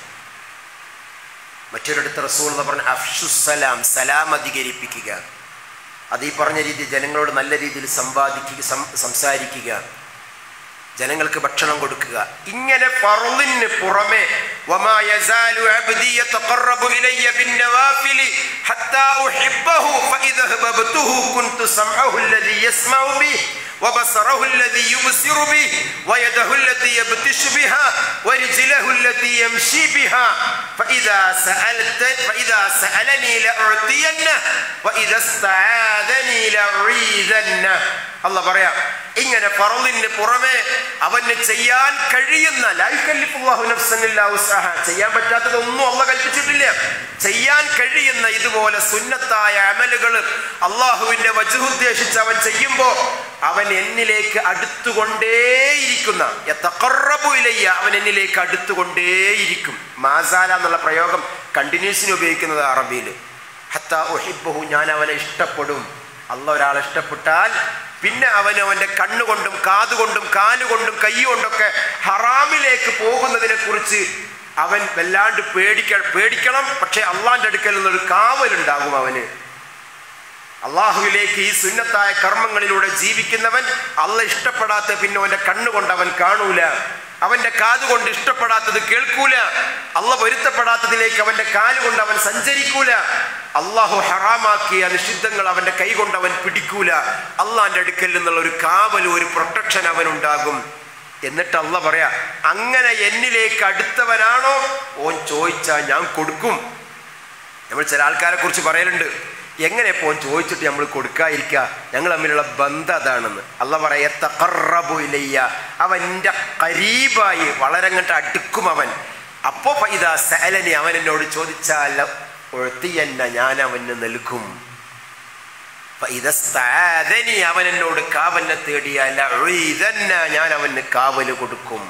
S1: മറ്റൊരിടത്ത് റസൂൾ എന്ന് പറഞ്ഞ അഫ്ഷുസലാം സലാം അധികരിപ്പിക്കുക അത് ഈ പറഞ്ഞ രീതി ജനങ്ങളോട് നല്ല രീതിയിൽ സമ്പാദിക്കുക സം- സംസാരിക്കുക ജനങ്ങൾക്ക് ഭക്ഷണം കൊടുക്കുക ഇങ്ങനെ ഫർളിന് പുറമെ വമാ യസാലു അബ്ദി യതഖറബു ഇലയ്യ ബിന്നവാഫിലി ഹത്താ ഉഹിബ്ബഹു ഫഇദ ഹബബ്തുഹു കുൻതു സമഅഹു الذي يسمع به وبصره الذي يبصر به ويده التي يبطش بها ورجله التي يمشي بها فإذا سألت فإذا سألني لأعطينه وإذا استعاذني لأعيذنه الله പറയാം ഇങ്ങനെ ഫറലിന് പുറമെ അവന് ചെയ്യാൻ കഴിയുന്ന ലാ യുകല്ലിഫുല്ലാഹു നഫ്സൻ ഇല്ലാ ഉസ്അഹ. ചെയ്യാൻ പറ്റാത്തതൊന്നും അല്ല കൽപ്പിച്ചിട്ടില്ല ചെയ്യാൻ കഴിയുന്ന ഇതുപോലെ സുന്നത്തായ അമലുകൾ അള്ളാഹുവിന്റെ വജുദ്ദേശിച്ച് അവൻ ചെയ്യുമ്പോ അവൻ എന്നിലേക്ക് അടുത്തുകൊണ്ടേയിരിക്കുന്ന യതഖറബു ഇലയ്യ അവൻ എന്നിലേക്ക് അടുത്തുകൊണ്ടേയിരിക്കും മാസാല എന്നുള്ള പ്രയോഗം കണ്ടിന്യൂസിന് ഉപയോഗിക്കുന്നത് അറബിയിൽ ഹത്ത ഒഹിബഹു ഞാൻ അവനെ ഇഷ്ടപ്പെടും അല്ല ഒരാളെ ഇഷ്ടപ്പെട്ടാൽ പിന്നെ അവന് അവന്റെ കണ്ണുകൊണ്ടും കാതുകൊണ്ടും കാലുകൊണ്ടും കൈകൊണ്ടൊക്കെ ഹറാമിലേക്ക് പോകുന്നതിനെ കുറിച്ച് അവൻ വല്ലാണ്ട് പേടിക്ക പേടിക്കണം പക്ഷെ അള്ളാന്റെ അടുക്കൽ നിന്നൊരു കാവലുണ്ടാകും അവന് അള്ളാഹുവിലേക്ക് ഈ സുന്നത്തായ കർമ്മങ്ങളിലൂടെ ജീവിക്കുന്നവൻ അല്ല ഇഷ്ടപ്പെടാത്ത പിന്നെ അവന്റെ കണ്ണുകൊണ്ട് അവൻ കാണൂല അവന്റെ കാതുകൊണ്ട് ഇഷ്ടപ്പെടാത്തത് കേൾക്കൂല അല്ല പൊരുത്തപ്പെടാത്തതിലേക്ക് അവന്റെ കാലുകൊണ്ട് അവൻ സഞ്ചരിക്കൂല അള്ളാഹു ഹറാമാക്കിയ നിഷിദ്ധങ്ങൾ അവന്റെ കൈ കൊണ്ട് അവൻ പിടിക്കൂല അള്ളാന്റെ അടുക്കൽ നിന്നുള്ള ഒരു കാവൽ ഒരു പ്രൊട്ടക്ഷൻ അവനുണ്ടാകും എന്നിട്ട് അല്ല പറയാ അങ്ങനെ എന്നിലേക്ക് അടുത്തവനാണോ ഓൻ ചോദിച്ചാൽ ഞാൻ കൊടുക്കും നമ്മൾ ചില ആൾക്കാരെ കുറിച്ച് പറയലുണ്ട് എങ്ങനെ ഇപ്പോൾ ചോദിച്ചിട്ട് നമ്മൾ കൊടുക്കാതിരിക്കുക ഞങ്ങൾ തമ്മിലുള്ള ബന്ധം അതാണെന്ന് അല്ല പറയാ തഖറബു ഇലയ്യ അവൻ എൻ്റെ കരീബായി വളരെ അങ്ങോട്ട് അടുക്കും അവൻ അപ്പോ ഇതാ സഅലനി അവൻ എന്നോട് ചോദിച്ചാൽ ഒഴുത്തിയന്ന ഞാൻ അവന് നൽകും ഇതസ്താദനി അവൻ എന്നോട് കാവലിനെ തേടിയാൽ ഉഴുതന്ന ഞാൻ അവന് കാവല് കൊടുക്കും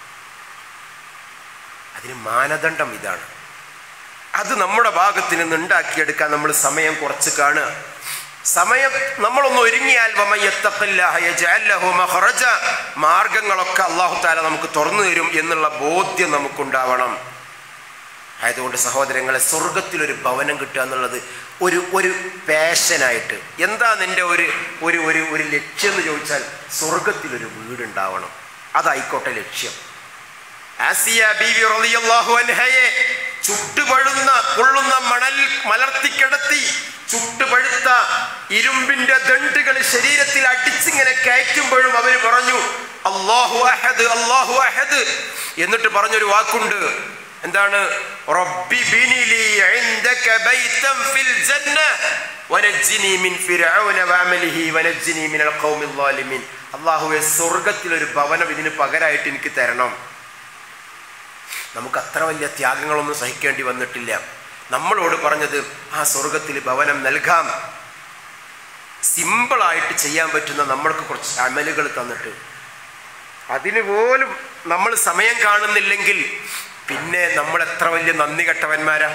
S1: അതിന് മാനദണ്ഡം ഇതാണ് അത് നമ്മുടെ ഭാഗത്ത് നിന്ന് ഉണ്ടാക്കിയെടുക്കാൻ നമ്മൾ സമയം കുറച്ച് കാണുക സമയം നമ്മളൊന്ന് ഒരുങ്ങിയാൽ വമയ്യത്തഖില്ലാഹ യജ്അൽ ലഹു മഖറജ മാർഗങ്ങളൊക്കെ അള്ളാഹു താല നമുക്ക് തുറന്നു തരും എന്നുള്ള ബോധ്യം നമുക്കുണ്ടാവണം ആയതുകൊണ്ട് സഹോദരങ്ങളെ സ്വർഗത്തിലൊരു ഭവനം കിട്ടുക എന്നുള്ളത് ഒരു ഒരു പാഷനായിട്ട് എന്താ നിന്റെ ഒരു ഒരു ഒരു ഒരു ലക്ഷ്യം എന്ന് ചോദിച്ചാൽ സ്വർഗത്തിലൊരു വീടുണ്ടാവണം അതായിക്കോട്ടെ ലക്ഷ്യം ആസിയ ബീവി റളിയല്ലാഹു അൻഹയെ ചുട്ടുപഴുന്ന കൊള്ളുന്ന മണൽ മലർത്തിക്കിടത്തി ചുട്ടുപഴുത്ത ഇരുമ്പിന്റെ ദണ്ടുകൾ ശരീരത്തിൽ അടിച്ചിങ്ങനെ കയറ്റുമ്പോഴും അവർ പറഞ്ഞു അള്ളാഹു അഹദ് അള്ളാഹു അഹദ് എന്നിട്ട് പറഞ്ഞൊരു വാക്കുണ്ട് എന്താണ് റബ്ബി ബിനിലി ഇൻദക ബൈതൻ ഫിൽ ജന്ന വനജ്ജിനി മിൻ ഫിർഔന വഅമലിഹി വനജ്ജിനി മിനൽ ഖൗമിൽ ളാലിമീൻ അല്ലാഹുവേ സ്വർഗ്ഗത്തിൽ ഒരു ഭവനം ഇതിന് പകരമായിട്ട് എനിക്ക് തരണം നമുക്ക് അത്ര വലിയ ത്യാഗങ്ങളൊന്നും സഹിക്കേണ്ടി വന്നിട്ടില്ല നമ്മളോട് പറഞ്ഞത് ആ സ്വർഗത്തിൽ ഭവനം നൽകാം സിമ്പിളായിട്ട് ചെയ്യാൻ പറ്റുന്ന നമ്മൾക്ക് കുറച്ച് അമലുകൾ തന്നിട്ട് അതിന് പോലും നമ്മൾ സമയം കാണുന്നില്ലെങ്കിൽ പിന്നെ നമ്മൾ എത്ര വലിയ നന്ദി കെട്ടവന്മാരാ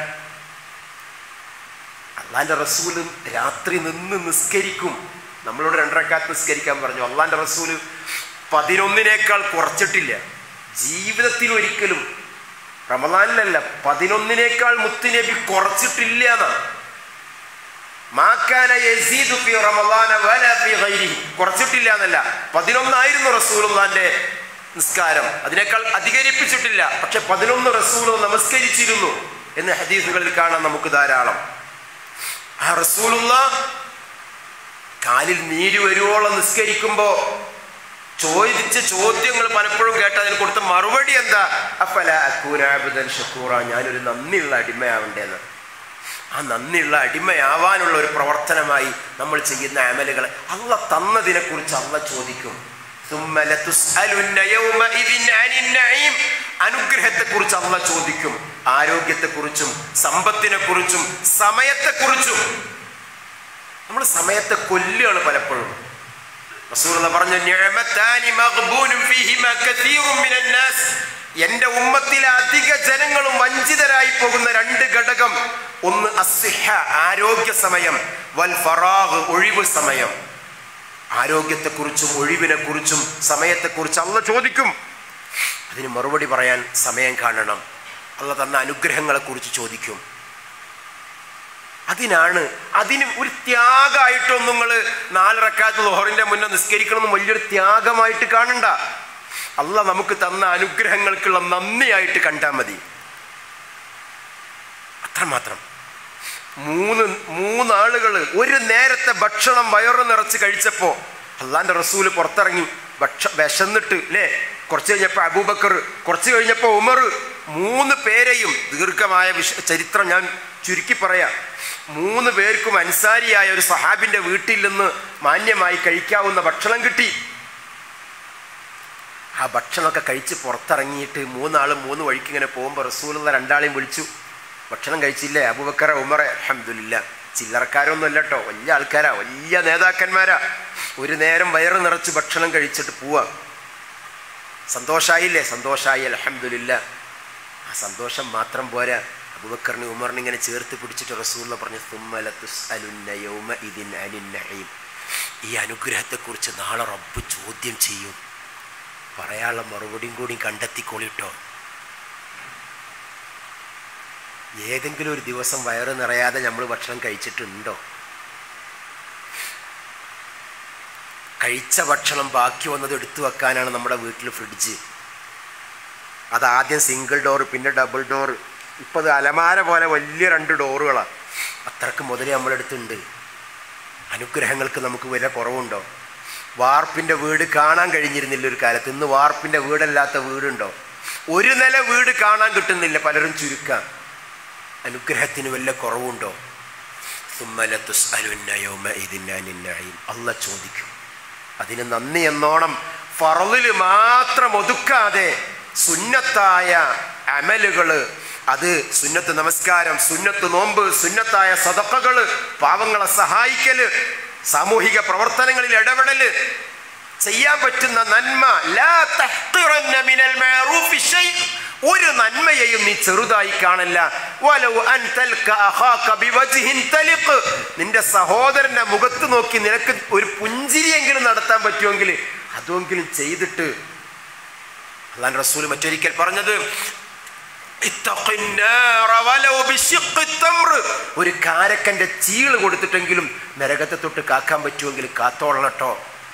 S1: അള്ളാന്റെ റസൂല് രാത്രി നിന്ന് നിസ്കരിക്കും നമ്മളോട് രണ്ടരക്കാത്ത് നിസ്കരിക്കാൻ പറഞ്ഞു അള്ളാന്റെ റസൂല് പതിനൊന്നിനേക്കാൾ കുറച്ചിട്ടില്ല ജീവിതത്തിൽ ഒരിക്കലും റമദാനിലല്ല പതിനൊന്നിനേക്കാൾ മുത്തുനബി കുറച്ചിട്ടില്ല എന്നാ മാക്കാന യസീദു ഫി റമളാന വല ഫി ഗൈരിഹി കുറച്ചിട്ടില്ല എന്നല്ല പതിനൊന്നായിരുന്നു റസൂലുള്ളാന്റെ നിസ്കാരം അതിനേക്കാൾ അധികരിപ്പിച്ചിട്ടില്ല പക്ഷെ പതിനൊന്ന് റസൂൽ നമസ്കരിച്ചിരുന്നു എന്ന് ഹദീസുകളിൽ കാണാൻ നമുക്ക് ധാരാളം ആ റസൂലുള്ള കാലിൽ നീര് വരുവോളം നിസ്കരിക്കുമ്പോ ചോദിച്ച ചോദ്യങ്ങൾ പലപ്പോഴും കേട്ട് അതിന് കൊടുത്ത മറുപടി എന്താ അഫല അക്കൂനാബുദൻ ഷക്കൂറ ഞാനൊരു നന്ദിയുള്ള അടിമയാവണ്ടേന്ന് ആ നന്ദിയുള്ള അടിമയാവാനുള്ള ഒരു പ്രവർത്തനമായി നമ്മൾ ചെയ്യുന്ന അമലുകൾ അള്ള തന്നതിനെ കുറിച്ച് അള്ള ചോദിക്കും ثم لتسألن يومئذ عن النعيم. അനുഗ്രഹത്തെക്കുറിച്ച് അള്ള ചോദിക്കും ആരോഗ്യത്തെക്കുറിച്ചും സമ്പത്തിനെ കുറിച്ചും സമയത്തെക്കുറിച്ചും നമ്മൾ സമയത്തെ കൊല്ലുകയാണ് പലപ്പോഴും റസൂലുള്ള പറഞ്ഞു "നിഅമത്താനി മഗ്ബൂനും ഫീഹിമാ കസീറും മിനൻ നാസ്." എന്റെ ഉമ്മത്തിലെ അധിക ജനങ്ങളും വഞ്ചിതരായി പോകുന്ന രണ്ട് ഘടകം ഒന്ന് അസിഹ ആരോഗ്യ സമയം വൽ ഫറാഹ് ഒഴിവ് സമയം ആരോഗ്യത്തെക്കുറിച്ചും ഒഴിവിനെ കുറിച്ചും സമയത്തെക്കുറിച്ച് അള്ള ചോദിക്കും അതിന് മറുപടി പറയാൻ സമയം കാണണം അള്ള തന്ന അനുഗ്രഹങ്ങളെ കുറിച്ച് ചോദിക്കും അതിനാണ് അതിന് ഒരു ത്യാഗമായിട്ടൊന്നും നിങ്ങൾ നാലറക്കാത്ത ലോഹറിന്റെ മുന്നേ നിസ്കരിക്കണമെന്ന് വലിയൊരു ത്യാഗമായിട്ട് കാണണ്ട അല്ല നമുക്ക് തന്ന അനുഗ്രഹങ്ങൾക്കുള്ള നന്ദിയായിട്ട് കണ്ടാൽ മതി അത്രമാത്രം മൂന്ന് മൂന്നാളുകൾ ഒരു നേരത്തെ ഭക്ഷണം വയറ് നിറച്ച് കഴിച്ചപ്പോ അള്ളാന്റെ റസൂല് പുറത്തിറങ്ങി ഭക്ഷ വിശന്നിട്ട് അല്ലേ കുറച്ച് കഴിഞ്ഞപ്പോൾ അബൂബക്കർ കുറച്ച് കഴിഞ്ഞപ്പോൾ ഉമർ മൂന്ന് പേരെയും ദീർഘമായ വിഷ ചരിത്രം ഞാൻ ചുരുക്കി പറയാം മൂന്ന് പേർക്കും അൻസാരിയായ ഒരു സഹാബിന്റെ വീട്ടിൽ നിന്ന് മാന്യമായി കഴിക്കാവുന്ന ഭക്ഷണം കിട്ടി ആ ഭക്ഷണമൊക്കെ കഴിച്ച് പുറത്തിറങ്ങിയിട്ട് മൂന്നാളും മൂന്ന് വഴിക്ക് ഇങ്ങനെ പോകുമ്പോൾ റസൂലുള്ള രണ്ടാളെയും വിളിച്ചു ഭക്ഷണം കഴിച്ചില്ലേ അബൂബക്കറ ഉമറെ അഹമ്മദില്ല ചില്ലറക്കാരൊന്നും അല്ല കേട്ടോ വലിയ ആൾക്കാരാ വലിയ നേതാക്കന്മാരാ ഒരു നേരം വയറ് നിറച്ച് ഭക്ഷണം കഴിച്ചിട്ട് പോവാ സന്തോഷായില്ലേ സന്തോഷായി അലഹമില്ല ആ സന്തോഷം മാത്രം പോരാ അബൂബക്കറിന് ഉമറിനെ ഇങ്ങനെ ചേർത്ത് പിടിച്ചിട്ട് റസൂള്ള പറഞ്ഞു "സുമ്മല തുസ്അലുന്ന യൗമ ഇദിൻ അനിൻ നഈം." ഈ അനുഗ്രഹത്തെക്കുറിച്ച് നാളെ റബ്ബ് ചോദ്യം ചെയ്യും പറയാനുള്ള മറുപടിയും കൂടി കണ്ടെത്തിക്കോളിട്ടോ ഏതെങ്കിലും ഒരു ദിവസം വയറ് നിറയാതെ നമ്മൾ ഭക്ഷണം കഴിച്ചിട്ടുണ്ടോ കഴിച്ച ഭക്ഷണം ബാക്കി വന്നത് എടുത്തു വെക്കാനാണ് നമ്മുടെ വീട്ടിൽ ഫ്രിഡ്ജ് അത് ആദ്യം സിംഗിൾ ഡോർ പിന്നെ ഡബിൾ ഡോർ ഇപ്പം അത് അലമാര പോലെ വലിയ രണ്ട് ഡോറുകളാണ് അത്രക്ക് മുതലേ നമ്മളെടുത്തുണ്ട് അനുഗ്രഹങ്ങൾക്ക് നമുക്ക് വില കുറവുണ്ടോ വാർപ്പിൻ്റെ വീട് കാണാൻ കഴിഞ്ഞിരുന്നില്ല ഒരു കാലത്ത് ഇന്ന് വാർപ്പിൻ്റെ വീടല്ലാത്ത വീടുണ്ടോ ഒരു നില വീട് കാണാൻ കിട്ടുന്നില്ല പലരും ചുരുക്കാം അനുഗ്രഹത്തിന് വല്ല കുറവുണ്ടോ സുമ്മല തുസ്അലുന്ന യൗമഇദിൻ അനിൻ നഈം. അള്ള ചോദിക്കും അതിന് നന്ദി എന്നോണം ഫറലിൽ മാത്രം ഒതുക്കാതെ സുന്നത്തായ അമലുകള് അത് സുന്നത്ത് നമസ്കാരം സുന്നത്ത് നോമ്പ് സുന്നത്തായ സദക്കകള് പാവങ്ങളെ സഹായിക്കല് സാമൂഹിക പ്രവർത്തനങ്ങളിൽ ഇടപെടല് ചെയ്യാൻ പറ്റുന്ന നന്മ ലാ തഹ്ഖിറന്ന മിനൽ മഅറൂഫി ശൈ ഒരു നന്മയെയും നീ ചെറുതായി കാണല്ല വലൗ അൻ തൽക അഖാക ബിവജ്ഹിൻ തലിഖ് നിന്റെ സഹോദരന്റെ മുഖത്ത് നോക്കി നിനക്ക് ഒരു പുഞ്ചിരിയെങ്കിലും നടത്താൻ പറ്റുമെങ്കിൽ അതെങ്കിലും ചെയ്തിട്ട് അള്ളാൻ റസൂൽ മറ്റൊരിക്കൽ പറഞ്ഞത് ഇത്തഖിന്നാറ വലൗ ബിശിഖ്ഖി തംറ്. ഒരു കാരക്കന്റെ ചീള് കൊടുത്തിട്ടെങ്കിലും നരകത്തെ തൊട്ട് കാക്കാൻ പറ്റുമെങ്കിൽ കാത്തോളണട്ടോ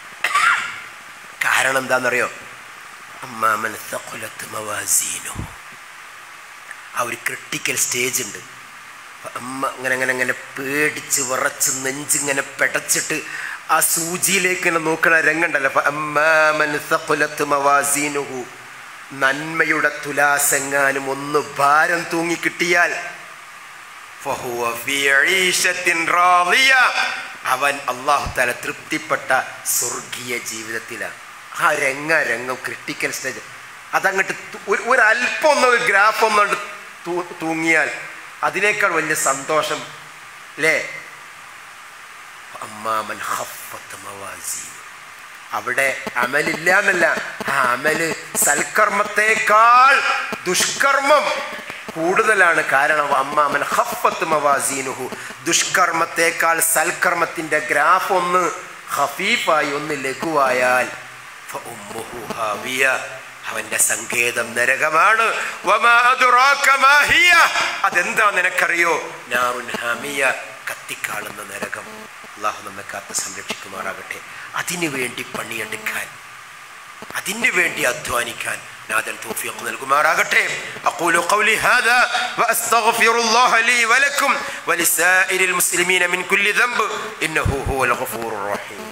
S1: കാരണം എന്താണെന്നറിയോ അമ്മാമൻ തഖുലത്ത് മവാസീനു ആ ഒരു ക്രിട്ടിക്കൽ സ്റ്റേജ് ഉണ്ട് അമ്മ അങ്ങനെ അങ്ങനെ അങ്ങനെ പേടിച്ച് വിറച്ച് നെഞ്ചിങ്ങനെ പെടച്ചിട്ട് ആ സൂചിയിലേക്ക് ഇങ്ങനെ നോക്കണ രംഗണ്ടല്ലോ അമ്മാമൻ തഖുലത്ത് മവാസീനുഹു നന്മയുടെ തുലാസെങ്ങാനും ഒന്ന് ഭാരം തൂങ്ങി കിട്ടിയാൽ ഫഹുവ ഫീ ഈശത്തിൻ റാളിയ. അവൻ അള്ളാഹു തല തൃപ്തിപ്പെട്ട സ്വർഗീയ ജീവിതത്തിലാണ് ആ രംഗ രംഗം ക്രിട്ടിക്കൽ സ്റ്റേജ് അതങ്ങോട്ട് തു- ഒരു ഒരല്പം ഒന്ന് ഒരു ഗ്രാഫ് ഒന്നുകൊണ്ട് തൂങ്ങിയാൽ അതിനേക്കാൾ വലിയ സന്തോഷം അല്ലേ അമ്മാമൻ ഹഫത്ത് മവാസീൻ അവിടെ അമലില്ല എന്നല്ല ആ അമല് സൽക്കർമ്മത്തെക്കാൾ ദുഷ്കർമ്മം കൂടുതലാണ് കാരണം അമ്മാമൻ ഹഫത്ത് മവാസീനുഹു ദുഷ്കർമ്മത്തെക്കാൾ സൽക്കർമ്മത്തിന്റെ ഗ്രാഫ് ഒന്ന് ഹഫീഫായി ഒന്ന് ലഘുവായാൽ ഫഉമ്മുഹു ഹാവിയ. അവന്റെ സങ്കേതം നരകമാണ് വമാ അദ്റാക മാ ഹിയ. അതെന്താ നിനക്കറിയോ നാറുൻ ഹാമിയ കത്തിക്കാളുന്ന നരകം അള്ളാഹു നമ്മെ കാത്ത് സംരക്ഷിക്കുമാറാകട്ടെ അതിനു വേണ്ടി പണിയെടുക്കാൻ അതിനു വേണ്ടി അധ്വാനിക്കാൻ നാഥൻ തൗഫീഖ് നൽകുമാറാകട്ടെ അഖൂലു ഖൗലി ഹാദാ വഅസ്തഗ്ഫിറുല്ലാഹ ലീ വലക്കും വലിസായിരിൽ മുസ്ലിമീന മിൻ കുല്ലി ദംബ് ഇന്നഹു ഹുവൽ ഗഫൂറുർ റഹീം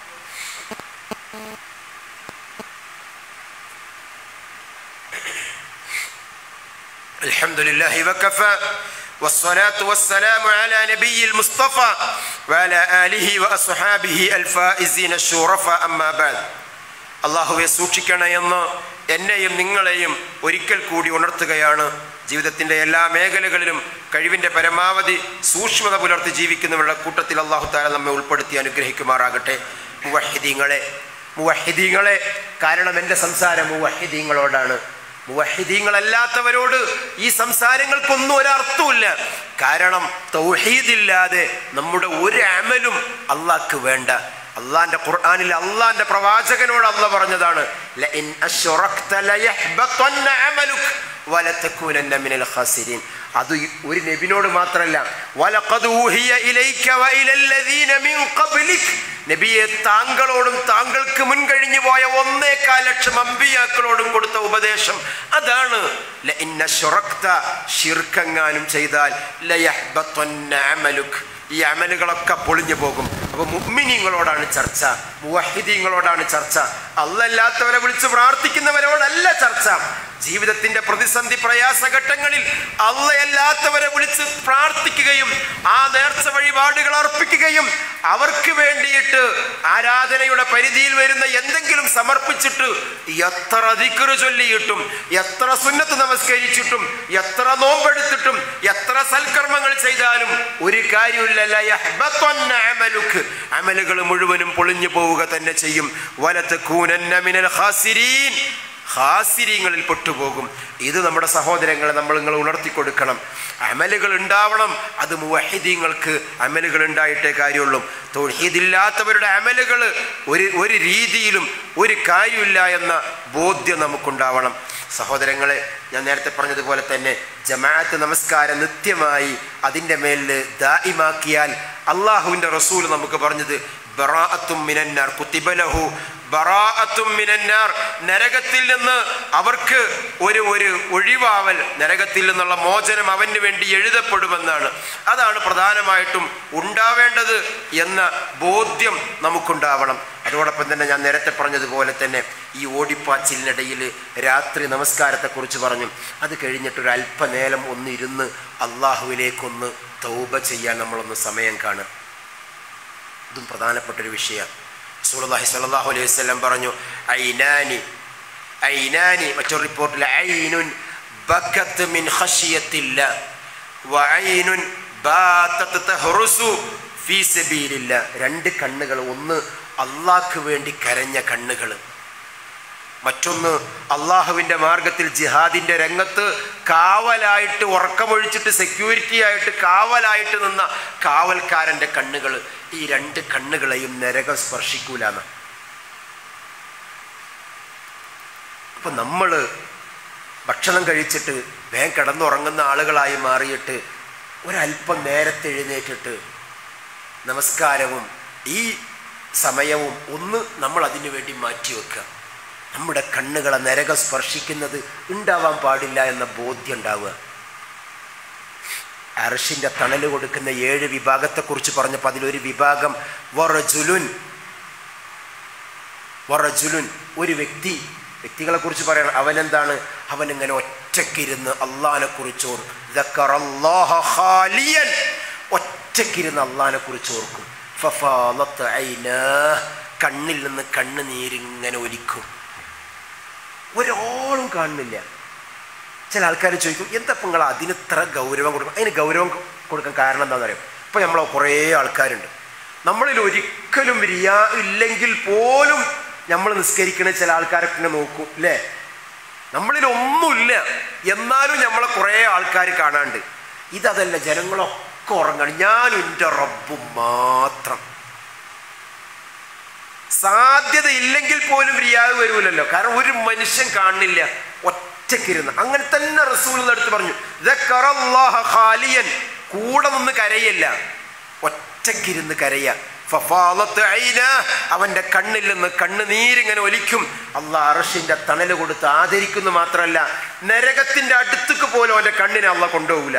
S1: الحمد لله وكفى والصلاة والسلام على نبي المصطفى وعلى آله وأصحابه الفائزين الشرفاء أما بعد അള്ളാഹുവെ സൂക്ഷിക്കണമെന്ന് എന്നെയും നിങ്ങളെയും ഒരിക്കൽ കൂടി ഉണർത്തുകയാണ് ജീവിതത്തിൻ്റെ എല്ലാ മേഖലകളിലും കഴിവിൻ്റെ പരമാവധി സൂക്ഷ്മത പുലർത്തി ജീവിക്കുന്നവരുടെ കൂട്ടത്തിൽ അള്ളാഹു താല നമ്മെ ഉൾപ്പെടുത്തി അനുഗ്രഹിക്കുമാറാകട്ടെ മുവഹിദീങ്ങളെ മുവഹിദീങ്ങളെ കാരണം എൻ്റെ സംസാരം മുവഹിദീങ്ങളോടാണ് മുവഹിദീങ്ങളല്ലാത്തവരോട് ഈ സംസാരങ്ങൾക്കൊന്നും ഒരർത്ഥമില്ല കാരണം തൗഹീദില്ലാതെ നമ്മുടെ ഒരു അമലും അള്ളാഹ്ക്ക് വേണ്ട അള്ളാന്റെ ഖുർആനിൽ അള്ളാന്റെ പ്രവാചകനോട് അല്ല പറഞ്ഞതാണ് ലഇൻ അശ്റക്ത ലയഹ്ബതന്ന അമലുക് വലതകൂനന്ന മിനൽ ഖാസിരീൻ അത് ഒരു നബിനോട് മാത്രമല്ല വലഖദ് ഊഹിയ ഇലൈക വഇലല്ലദീന മിൻ ഖബ്ലിക് നബിയെ താങ്കളോടും താങ്കൾക്ക് മുൻകഴിഞ്ഞു പോയ ഒന്നേകാൽ ലക്ഷം അമ്പിയാക്കളോടും കൊടുത്ത ഉപദേശം അതാണ് ലഇൻ അശ്റക്ത ശിർക്കെങ്ങാനും ചെയ്താൽ ലയഹ്ബതന്ന അമലുക് ഈ അമലുകളൊക്കെ പൊളിഞ്ഞു പോകും അപ്പൊ മുഗ്മിനിങ്ങളോടാണ് ചർച്ച മുവഹിദീങ്ങളോടാണ് ചർച്ച അല്ലല്ലാത്തവരെ വിളിച്ച് പ്രാർത്ഥിക്കുന്നവരോടല്ല ചർച്ച ജീവിതത്തിന്റെ പ്രതിസന്ധി പ്രയാസഘട്ടങ്ങളിൽ അല്ലയല്ലാത്തവരെ വിളിച്ച് പ്രാർത്ഥിക്കുകയും ആ നേർച്ച വഴിപാടുകൾ അർപ്പിക്കുകയും അവർക്ക് വേണ്ടിയിട്ട് ആരാധനയുടെ പരിധിയിൽ വരുന്ന എന്തെങ്കിലും സമർപ്പിച്ചിട്ട് എത്ര ദിക്കറ് ചൊല്ലിയിട്ടും എത്ര സുന്നത്ത് നമസ്കരിച്ചിട്ടും എത്ര നോമ്പെടുത്തിട്ടും എത്ര സൽക്കർമ്മങ്ങൾ ചെയ്താലും ഒരു കാര്യമില്ല അമലുകൾ മുഴുവനും പൊളിഞ്ഞു പോവുക തന്നെ ചെയ്യും വലത്ത് കൂനന്ന മിനൽ ഖാസിരീൻ ഹാസിര്യങ്ങളിൽ പെട്ടുപോകും ഇത് നമ്മുടെ സഹോദരങ്ങളെ നമ്മൾ നിങ്ങൾ ഉണർത്തി കൊടുക്കണം അമലുകൾ ഉണ്ടാവണം അത് മുവഹിദീങ്ങൾക്ക് അമലുകൾ ഉണ്ടായിട്ടേ കാര്യമുള്ളൂ തൊഴീദില്ലാത്തവരുടെ അമലുകൾ ഒരു ഒരു രീതിയിലും ഒരു കാര്യമില്ല എന്ന ബോധ്യം നമുക്കുണ്ടാവണം സഹോദരങ്ങളെ ഞാൻ നേരത്തെ പറഞ്ഞതുപോലെ തന്നെ ജമാഅത്ത് നമസ്കാരം നിത്യമായി അതിൻ്റെ മേലിൽ ദായിമാക്കിയാൽ അള്ളാഹുവിൻ്റെ റസൂൽ നമുക്ക് പറഞ്ഞത് ബറാഅത്തും മിനന്നാർ കുത്തിബലഹു ബറാഅത്തും മിനന്നാർ നരകത്തിൽ നിന്ന് അവർക്ക് ഒരു ഒരു ഒഴിവാവൽ നരകത്തിൽ നിന്നുള്ള മോചനം അവന് വേണ്ടി എഴുതപ്പെടുമെന്നാണ് അതാണ് പ്രധാനമായിട്ടും ഉണ്ടാവേണ്ടത് എന്ന ബോധ്യം നമുക്കുണ്ടാവണം അതോടൊപ്പം തന്നെ ഞാൻ നേരത്തെ പറഞ്ഞതുപോലെ തന്നെ ഈ ഓടിപ്പാച്ചിലിനിടയിൽ രാത്രി നമസ്കാരത്തെക്കുറിച്ച് പറഞ്ഞു അത് കഴിഞ്ഞിട്ടൊരു അല്പനേരം ഒന്നിരുന്ന് അള്ളാഹുവിലേക്കൊന്ന് തൗബ ചെയ്യാൻ നമ്മളൊന്ന് സമയം കാണുക ഇതും പ്രധാനപ്പെട്ടൊരു വിഷയമാണ് റസൂലുള്ളാഹി സ്വല്ലല്ലാഹു അലൈഹി വസല്ലം പറഞ്ഞു ഐനാനി ഐനാനി മറ്റൊരു റിപ്പോർട്ടിൽ ഐനുൻ ബക്കത്ത് മിൻ ഖശിയത്തില്ല വഐനുൻ ബാത്തത്ത് തഹ്റുസു ഫീ സബീലില്ല രണ്ട് കണ്ണുകൾ ഒന്ന് അള്ളാഹ്ക്ക് വേണ്ടി കരഞ്ഞ കണ്ണുകൾ മറ്റൊന്ന് അള്ളാഹുവിൻ്റെ മാർഗത്തിൽ ജിഹാദിൻ്റെ രംഗത്ത് കാവലായിട്ട് ഉറക്കമൊഴിച്ചിട്ട് സെക്യൂരിറ്റി ആയിട്ട് കാവലായിട്ട് നിന്ന കാവൽക്കാരൻ്റെ കണ്ണുകൾ ഈ രണ്ട് കണ്ണുകളെയും നരകം സ്പർശിക്കൂലെന്ന് അപ്പൊ നമ്മൾ ഭക്ഷണം കഴിച്ചിട്ട് വേഗം കിടന്നുറങ്ങുന്ന ആളുകളായി മാറിയിട്ട് ഒരല്പം നേരത്തെ എഴുന്നേറ്റിട്ട് നമസ്കാരവും ഈ സമയവും ഒന്ന് നമ്മൾ അതിനു വേണ്ടി മാറ്റിവെക്കുക നമ്മുടെ കണ്ണുകളെ നരകം സ്പർശിക്കുന്നത് ഉണ്ടാവാൻ പാടില്ല എന്ന ബോധ്യം ഉണ്ടാവുക അർഷിന്റെ തണൽ കൊടുക്കുന്ന ഏഴ് വിഭാഗത്തെക്കുറിച്ച് പറഞ്ഞപ്പോൾ അതിലൊരു വിഭാഗം വറജുലുൻ വറജുലുൻ ഒരു വ്യക്തി വ്യക്തികളെ കുറിച്ച് പറയണം അവനെന്താണ് അവൻ ഇങ്ങനെ ഒറ്റക്കിരുന്ന് അള്ളഹാനെ കുറിച്ച് ഓർക്കും ഒറ്റക്കിരുന്ന് അള്ളഹാനെ കുറിച്ച് ഓർക്കും ഫഫാലത്ത് ഐനാ കണ്ണിൽ നിന്ന് കണ്ണുനീരിങ്ങനെ ഒലിക്കും ഒരാളും കാണുന്നില്ല ചില ആൾക്കാർ ചോദിക്കും എന്താ നിങ്ങൾ അതിന് ഇത്ര ഗൗരവം കൊടുക്കും അതിന് ഗൗരവം കൊടുക്കാൻ കാരണം എന്താണെന്ന് അറിയാം ഇപ്പം നമ്മൾ കുറേ ആൾക്കാരുണ്ട് നമ്മളിൽ ഒരിക്കലും റിയാ ഇല്ലെങ്കിൽ പോലും നമ്മൾ നിസ്കരിക്കണ ചില ആൾക്കാരൊക്കെ ഇങ്ങനെ നോക്കും അല്ലേ നമ്മളിൽ ഒന്നുമില്ല എന്നാലും നമ്മളെ കുറേ ആൾക്കാർ കാണാണ്ട് ഇതതല്ല ജനങ്ങളൊക്കെ ഉറങ്ങണം ഞാനും എൻ്റെ റബ്ബും മാത്രം സാധ്യത ഇല്ലെങ്കിൽ പോലും റിയാവ് വരൂലല്ലോ കാരണം ഒരു മനുഷ്യൻ കാണുന്നില്ല ഒറ്റക്കിരുന്ന് അങ്ങനെ തന്നെ റസൂൽ എടുത്ത് പറഞ്ഞു ഖാലിയൻ കൂടെ നിന്ന് കരയല്ല ഒറ്റക്കിരുന്ന് കരയ ഫഫാളത്ത് ഐനാ. അവന്റെ കണ്ണിൽ നിന്ന് കണ്ണുനീരിങ്ങനെ ഒലിക്കും അള്ളാഹ് അറഷിന്റെ തണല് കൊടുത്ത് ആദരിക്കുന്നു മാത്രമല്ല നരകത്തിന്റെ അടുത്തേക്ക് പോലും അവന്റെ കണ്ണിനെ അള്ള കൊണ്ടുപോകില്ല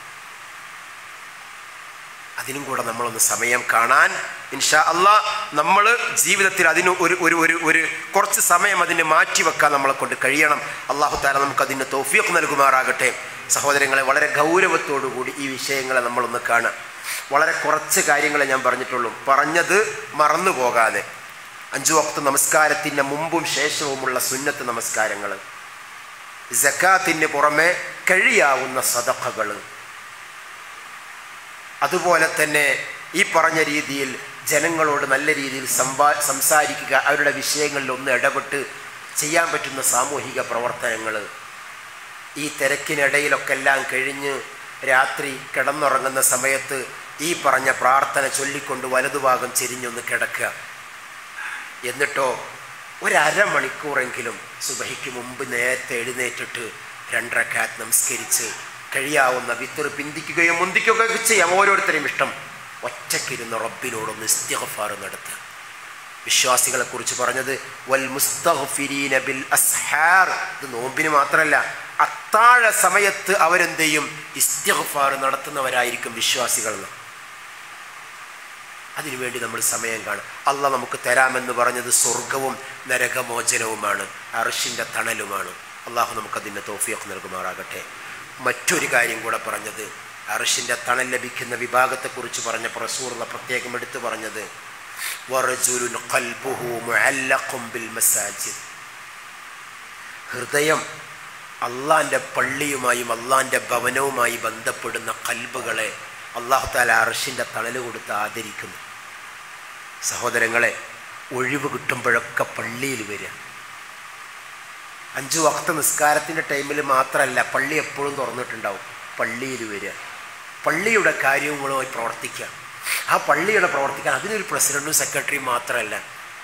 S1: അതിനും കൂടെ നമ്മളൊന്ന് സമയം കാണാൻ ഇൻഷാ അള്ളാ നമ്മൾ ജീവിതത്തിൽ അതിന് ഒരു ഒരു ഒരു ഒരു കുറച്ച് സമയം അതിന് മാറ്റി വെക്കാൻ നമ്മളെ കൊണ്ട് കഴിയണം അള്ളാഹു താല നമുക്ക് അതിന് തോഫിയൊക്കെ നൽകുമാറാകട്ടെ സഹോദരങ്ങളെ വളരെ ഗൗരവത്തോടു കൂടി ഈ വിഷയങ്ങളെ നമ്മളൊന്ന് കാണാം വളരെ കുറച്ച് കാര്യങ്ങളെ ഞാൻ പറഞ്ഞിട്ടുള്ളൂ പറഞ്ഞത് മറന്നു പോകാതെ അഞ്ചു വക്ത നമസ്കാരത്തിൻ്റെ മുമ്പും ശേഷവുമുള്ള സുന്നത്ത് നമസ്കാരങ്ങൾ ജക്കാത്തിന് പുറമെ കഴിയാവുന്ന സദഖകൾ അതുപോലെ തന്നെ ഈ പറഞ്ഞ രീതിയിൽ ജനങ്ങളോട് നല്ല രീതിയിൽ സംവാ സംസാരിക്കുക അവരുടെ വിഷയങ്ങളിൽ ഒന്ന് ഇടപെട്ട് ചെയ്യാൻ പറ്റുന്ന സാമൂഹിക പ്രവർത്തനങ്ങൾ ഈ തിരക്കിനിടയിലൊക്കെ എല്ലാം കഴിഞ്ഞ് രാത്രി കിടന്നുറങ്ങുന്ന സമയത്ത് ഈ പറഞ്ഞ പ്രാർത്ഥന ചൊല്ലിക്കൊണ്ട് വലതുഭാഗം ചെരിഞ്ഞൊന്ന് കിടക്കുക എന്നിട്ടോ ഒരമണിക്കൂറെങ്കിലും സുബഹിക്ക് മുമ്പ് നേരത്തെ എഴുന്നേറ്റിട്ട് രണ്ടരക്കാത്ത് നമസ്കരിച്ച് കഴിയാവുന്ന വിത്തറ് പിന്തിക്കുകയോ മുന്തിക്കുകയോ ചെയ്യാം ഓരോരുത്തരെയും ഇഷ്ടം ഒറ്റക്കിരുന്ന് റബ്ബിനോടൊന്ന് ഇസ്തിഗ്ഫാർ നടത്തുക വിശ്വാസികളെ കുറിച്ച് പറഞ്ഞത് വൽ മുസ്തഗ്ഫിരീന ബിൽ അസ്ഹാർ ഇത് നോമ്പിന് മാത്രമല്ല അത്താഴ സമയത്ത് അവരെന്ത് ചെയ്യും ഇസ്തിഗ്ഫാർ നടത്തുന്നവരായിരിക്കും വിശ്വാസികൾ എന്ന് അതിനുവേണ്ടി നമ്മൾ സമയം കാണും അല്ല നമുക്ക് തരാമെന്ന് പറഞ്ഞത് സ്വർഗവും നരകമോചനവുമാണ് അർഷിൻ്റെ തണലുമാണ് അള്ളാഹു നമുക്കതിൻ്റെ തോഫിയൊക്കെ നൽകുമാറാകട്ടെ മറ്റൊരു കാര്യം കൂടെ പറഞ്ഞത് അർഷിൻ്റെ തണൽ ലഭിക്കുന്ന വിഭാഗത്തെക്കുറിച്ച് പറഞ്ഞപ്പോൾ റസൂറുള്ള പ്രത്യേകം എടുത്തു പറഞ്ഞത് വറജുലുൻ ഖൽബുഹു മുഅല്ലഖും ബിൽ മസാജിദ് ഹൃദയം അള്ളാൻ്റെ പള്ളിയുമായും അള്ളാൻ്റെ ഭവനവുമായി ബന്ധപ്പെടുന്ന കൽബുകളെ അള്ളാഹു താല അർഷിൻ്റെ തണൽ കൊടുത്ത് ആദരിക്കുന്നു സഹോദരങ്ങളെ ഒഴിവ് കിട്ടുമ്പോഴൊക്കെ പള്ളിയിൽ വരിക അഞ്ചു വക്ത നിസ്കാരത്തിൻ്റെ ടൈമിൽ മാത്രമല്ല പള്ളി എപ്പോഴും തുറന്നിട്ടുണ്ടാവും പള്ളിയിൽ വരിക പള്ളിയുടെ കാര്യങ്ങളുമായി പ്രവർത്തിക്കുക ആ പള്ളിയുടെ പ്രവർത്തിക്കാൻ അതിനൊരു പ്രസിഡന്റും സെക്രട്ടറിയും മാത്രമല്ല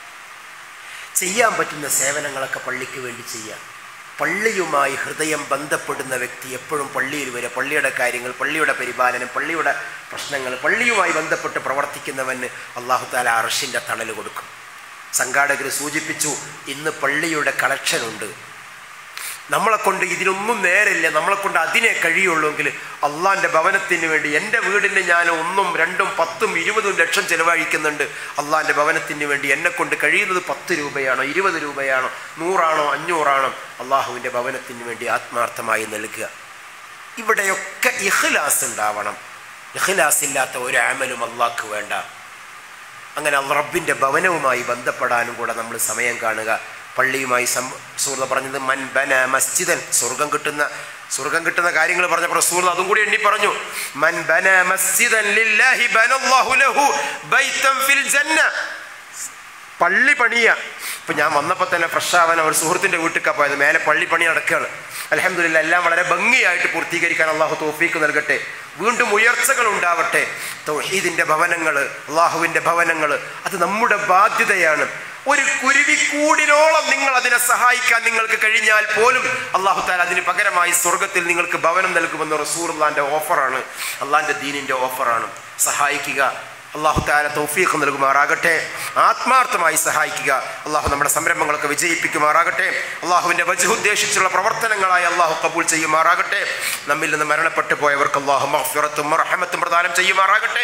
S1: ചെയ്യാൻ പറ്റുന്ന സേവനങ്ങളൊക്കെ പള്ളിക്ക് വേണ്ടി ചെയ്യുക പള്ളിയുമായി ഹൃദയം ബന്ധപ്പെടുന്ന വ്യക്തി എപ്പോഴും പള്ളിയിൽ വരിക പള്ളിയുടെ കാര്യങ്ങൾ പള്ളിയുടെ പരിപാലനം പള്ളിയുടെ പ്രശ്നങ്ങൾ പള്ളിയുമായി ബന്ധപ്പെട്ട് പ്രവർത്തിക്കുന്നവന് അള്ളാഹു താല അർഷിൻ്റെ തണൽ കൊടുക്കും സംഘാടകർ സൂചിപ്പിച്ചു ഇന്ന് പള്ളിയുടെ കളക്ഷനുണ്ട് നമ്മളെ കൊണ്ട് ഇതിനൊന്നും നേരില്ല നമ്മളെ കൊണ്ട് അതിനെ കഴിയുള്ളൂവെങ്കിൽ അള്ളാൻ്റെ ഭവനത്തിന് വേണ്ടി എൻ്റെ വീടിന് ഞാൻ ഒന്നും രണ്ടും പത്തും ഇരുപതും ലക്ഷം ചിലവഴിക്കുന്നുണ്ട് അള്ളാൻ്റെ ഭവനത്തിന് വേണ്ടി എന്നെ കൊണ്ട് കഴിയുന്നത് പത്ത് രൂപയാണോ ഇരുപത് രൂപയാണോ നൂറാണോ അഞ്ഞൂറാണോ അള്ളാഹുവിൻ്റെ ഭവനത്തിന് വേണ്ടി ആത്മാർത്ഥമായി നൽകുക ഇവിടെയൊക്കെ ഇഖ്ലാസ് ഉണ്ടാവണം ഇഖ്ലാസ് ഇല്ലാത്ത ഒരു ആമലും അള്ളാഹ്ക്ക് വേണ്ട അങ്ങനെ റബ്ബിൻ്റെ ഭവനവുമായി ബന്ധപ്പെടാനും കൂടെ നമ്മൾ സമയം കാണുക പള്ളിയുമായി സം സൂർത പറഞ്ഞത് മൻ ബന മസ്ജിദൻ സ്വർഗം കിട്ടുന്ന സ്വർഗം കിട്ടുന്ന കാര്യങ്ങൾ പറഞ്ഞപ്പോൾ സൂർത അതും കൂടി എണ്ണി പറഞ്ഞു മൻ ബന മസ്ജിദൻ ലില്ലാഹി ബനല്ലാഹു ലഹു ബൈതൻ ഫിൽ ജന്ന പള്ളി പണിയ ഇപ്പൊ ഞാൻ വന്നപ്പോൾ തന്നെ ഫ്രഷ് ആവാൻ ഒരു സുഹൃത്തിന്റെ വീട്ടിലേക്കാണ് പോയത് മേലെ പള്ളി പണി നടക്കുകയാണ് അലഹമില്ല എല്ലാം വളരെ ഭംഗിയായിട്ട് പൂർത്തീകരിക്കാൻ അള്ളാഹു തോഫീക്ക് നൽകട്ടെ വീണ്ടും ഉയർച്ചകൾ ഉണ്ടാവട്ടെ തൗഹീദിന്റെ ഭവനങ്ങൾ അള്ളാഹുവിന്റെ ഭവനങ്ങൾ അത് നമ്മുടെ ബാധ്യതയാണ് ഒരു കുരുവിക്കൂടിനോളം നിങ്ങൾ അതിനെ സഹായിക്കാൻ നിങ്ങൾക്ക് കഴിഞ്ഞാൽ പോലും അള്ളാഹു താല അതിന് പകരമായി സ്വർഗത്തിൽ നിങ്ങൾക്ക് ഭവനം നൽകുമെന്ന് റസൂർലാന്റെ ഓഫറാണ് അള്ളാന്റെ ദീനിന്റെ ഓഫറാണ് സഹായിക്കുക അള്ളാഹു താല തൗഫീഖ് നൽകുമാറാകട്ടെ ആത്മാർത്ഥമായി സഹായിക്കുക അള്ളാഹു നമ്മുടെ സംരംഭങ്ങളൊക്കെ വിജയിപ്പിക്കുമാറാകട്ടെ അള്ളാഹുവിൻ്റെ വജു ഉദ്ദേശിച്ചുള്ള പ്രവർത്തനങ്ങളായി അള്ളാഹു കബൂൽ ചെയ്യുമാറാകട്ടെ നമ്മിൽ നിന്ന് മരണപ്പെട്ടു പോയവർക്ക് അള്ളാഹു മഹ്ഫിറത്തും റഹമത്തും പ്രദാനം ചെയ്യുമാറാകട്ടെ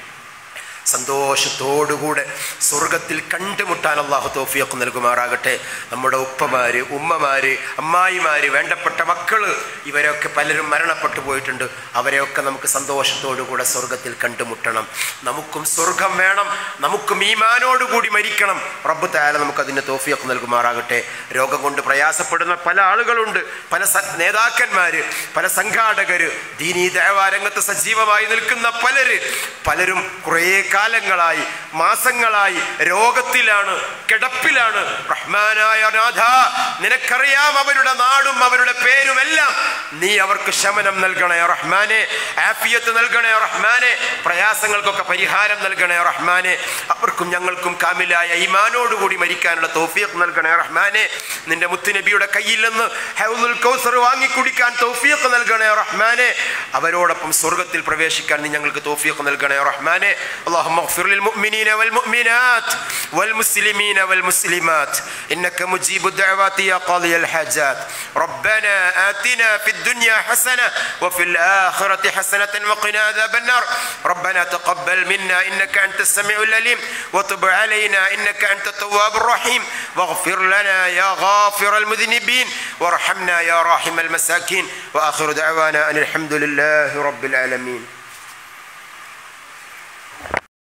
S1: സന്തോഷത്തോടുകൂടെ സ്വർഗത്തിൽ കണ്ടുമുട്ടാൻ അള്ളാഹു തോഫിയൊക്കെ നൽകുമാറാകട്ടെ നമ്മുടെ ഉപ്പമാര് ഉമ്മമാര് അമ്മായിമാര് വേണ്ടപ്പെട്ട മക്കള് ഇവരൊക്കെ പലരും മരണപ്പെട്ടു പോയിട്ടുണ്ട് അവരെയൊക്കെ നമുക്ക് സന്തോഷത്തോടുകൂടെ സ്വർഗത്തിൽ കണ്ടുമുട്ടണം നമുക്കും സ്വർഗം വേണം നമുക്കും ഈമാനോടുകൂടി മരിക്കണം റബ്ബ് താല നമുക്ക് അതിന് തോഫിയൊക്കെ നൽകുമാറാകട്ടെ രോഗം കൊണ്ട് പ്രയാസപ്പെടുന്ന പല ആളുകളുണ്ട് പല സ നേതാക്കന്മാര് പല സംഘാടകര് ദീനീ ദേവാരംഗത്ത് സജീവമായി നിൽക്കുന്ന പലര് പലരും കുറേ കാലങ്ങളായി മാസങ്ങളായി രോഗത്തിലാണ് കിടപ്പിലാണ് റഹ്മാനായ നാഥ നിനക്കറിയാം അവരുടെ നാടും അവരുടെ പേരുമെല്ലാം നീ അവർക്ക് ശമനം നൽകണേ റഹ്മാനെ ആഫിയത്ത് നൽകണേ റഹ്മാനെ പ്രയാസങ്ങൾക്കൊക്കെ പരിഹാരം നൽകണേ റഹ്മാനെ അവർക്കും ഞങ്ങൾക്കും കാമിലായ ഈമാനോടുകൂടി മരിക്കാനുള്ള തൗഫീഖ് നൽകണേ റഹ്മാനെ നിന്റെ മുത്തുനബിയുടെ കയ്യിൽ നിന്ന് ഹൗലുൽ കൗസർ വാങ്ങിക്കുടിക്കാൻ തൗഫീഖ് നൽകണേ റഹ്മാനെ അവരോടൊപ്പം സ്വർഗത്തിൽ പ്രവേശിക്കാൻ നീ ഞങ്ങൾക്ക് തൗഫീഖ് നൽകണേ റഹ്മാനെ اللهم اغفر للمؤمنين والمؤمنات والمسلمين والمسلمات إنك مجيب الدعوات يا قاضي الحاجات ربنا آتنا في الدنيا حسنة وفي الآخرة حسنة وقنا عذاب النار ربنا تقبل منا إنك أنت السميع العليم وتب علينا إنك أنت التواب الرحيم واغفر لنا يا غافر المذنبين وارحمنا يا راحم المساكين وآخر دعوانا أن الحمد لله رب العالمين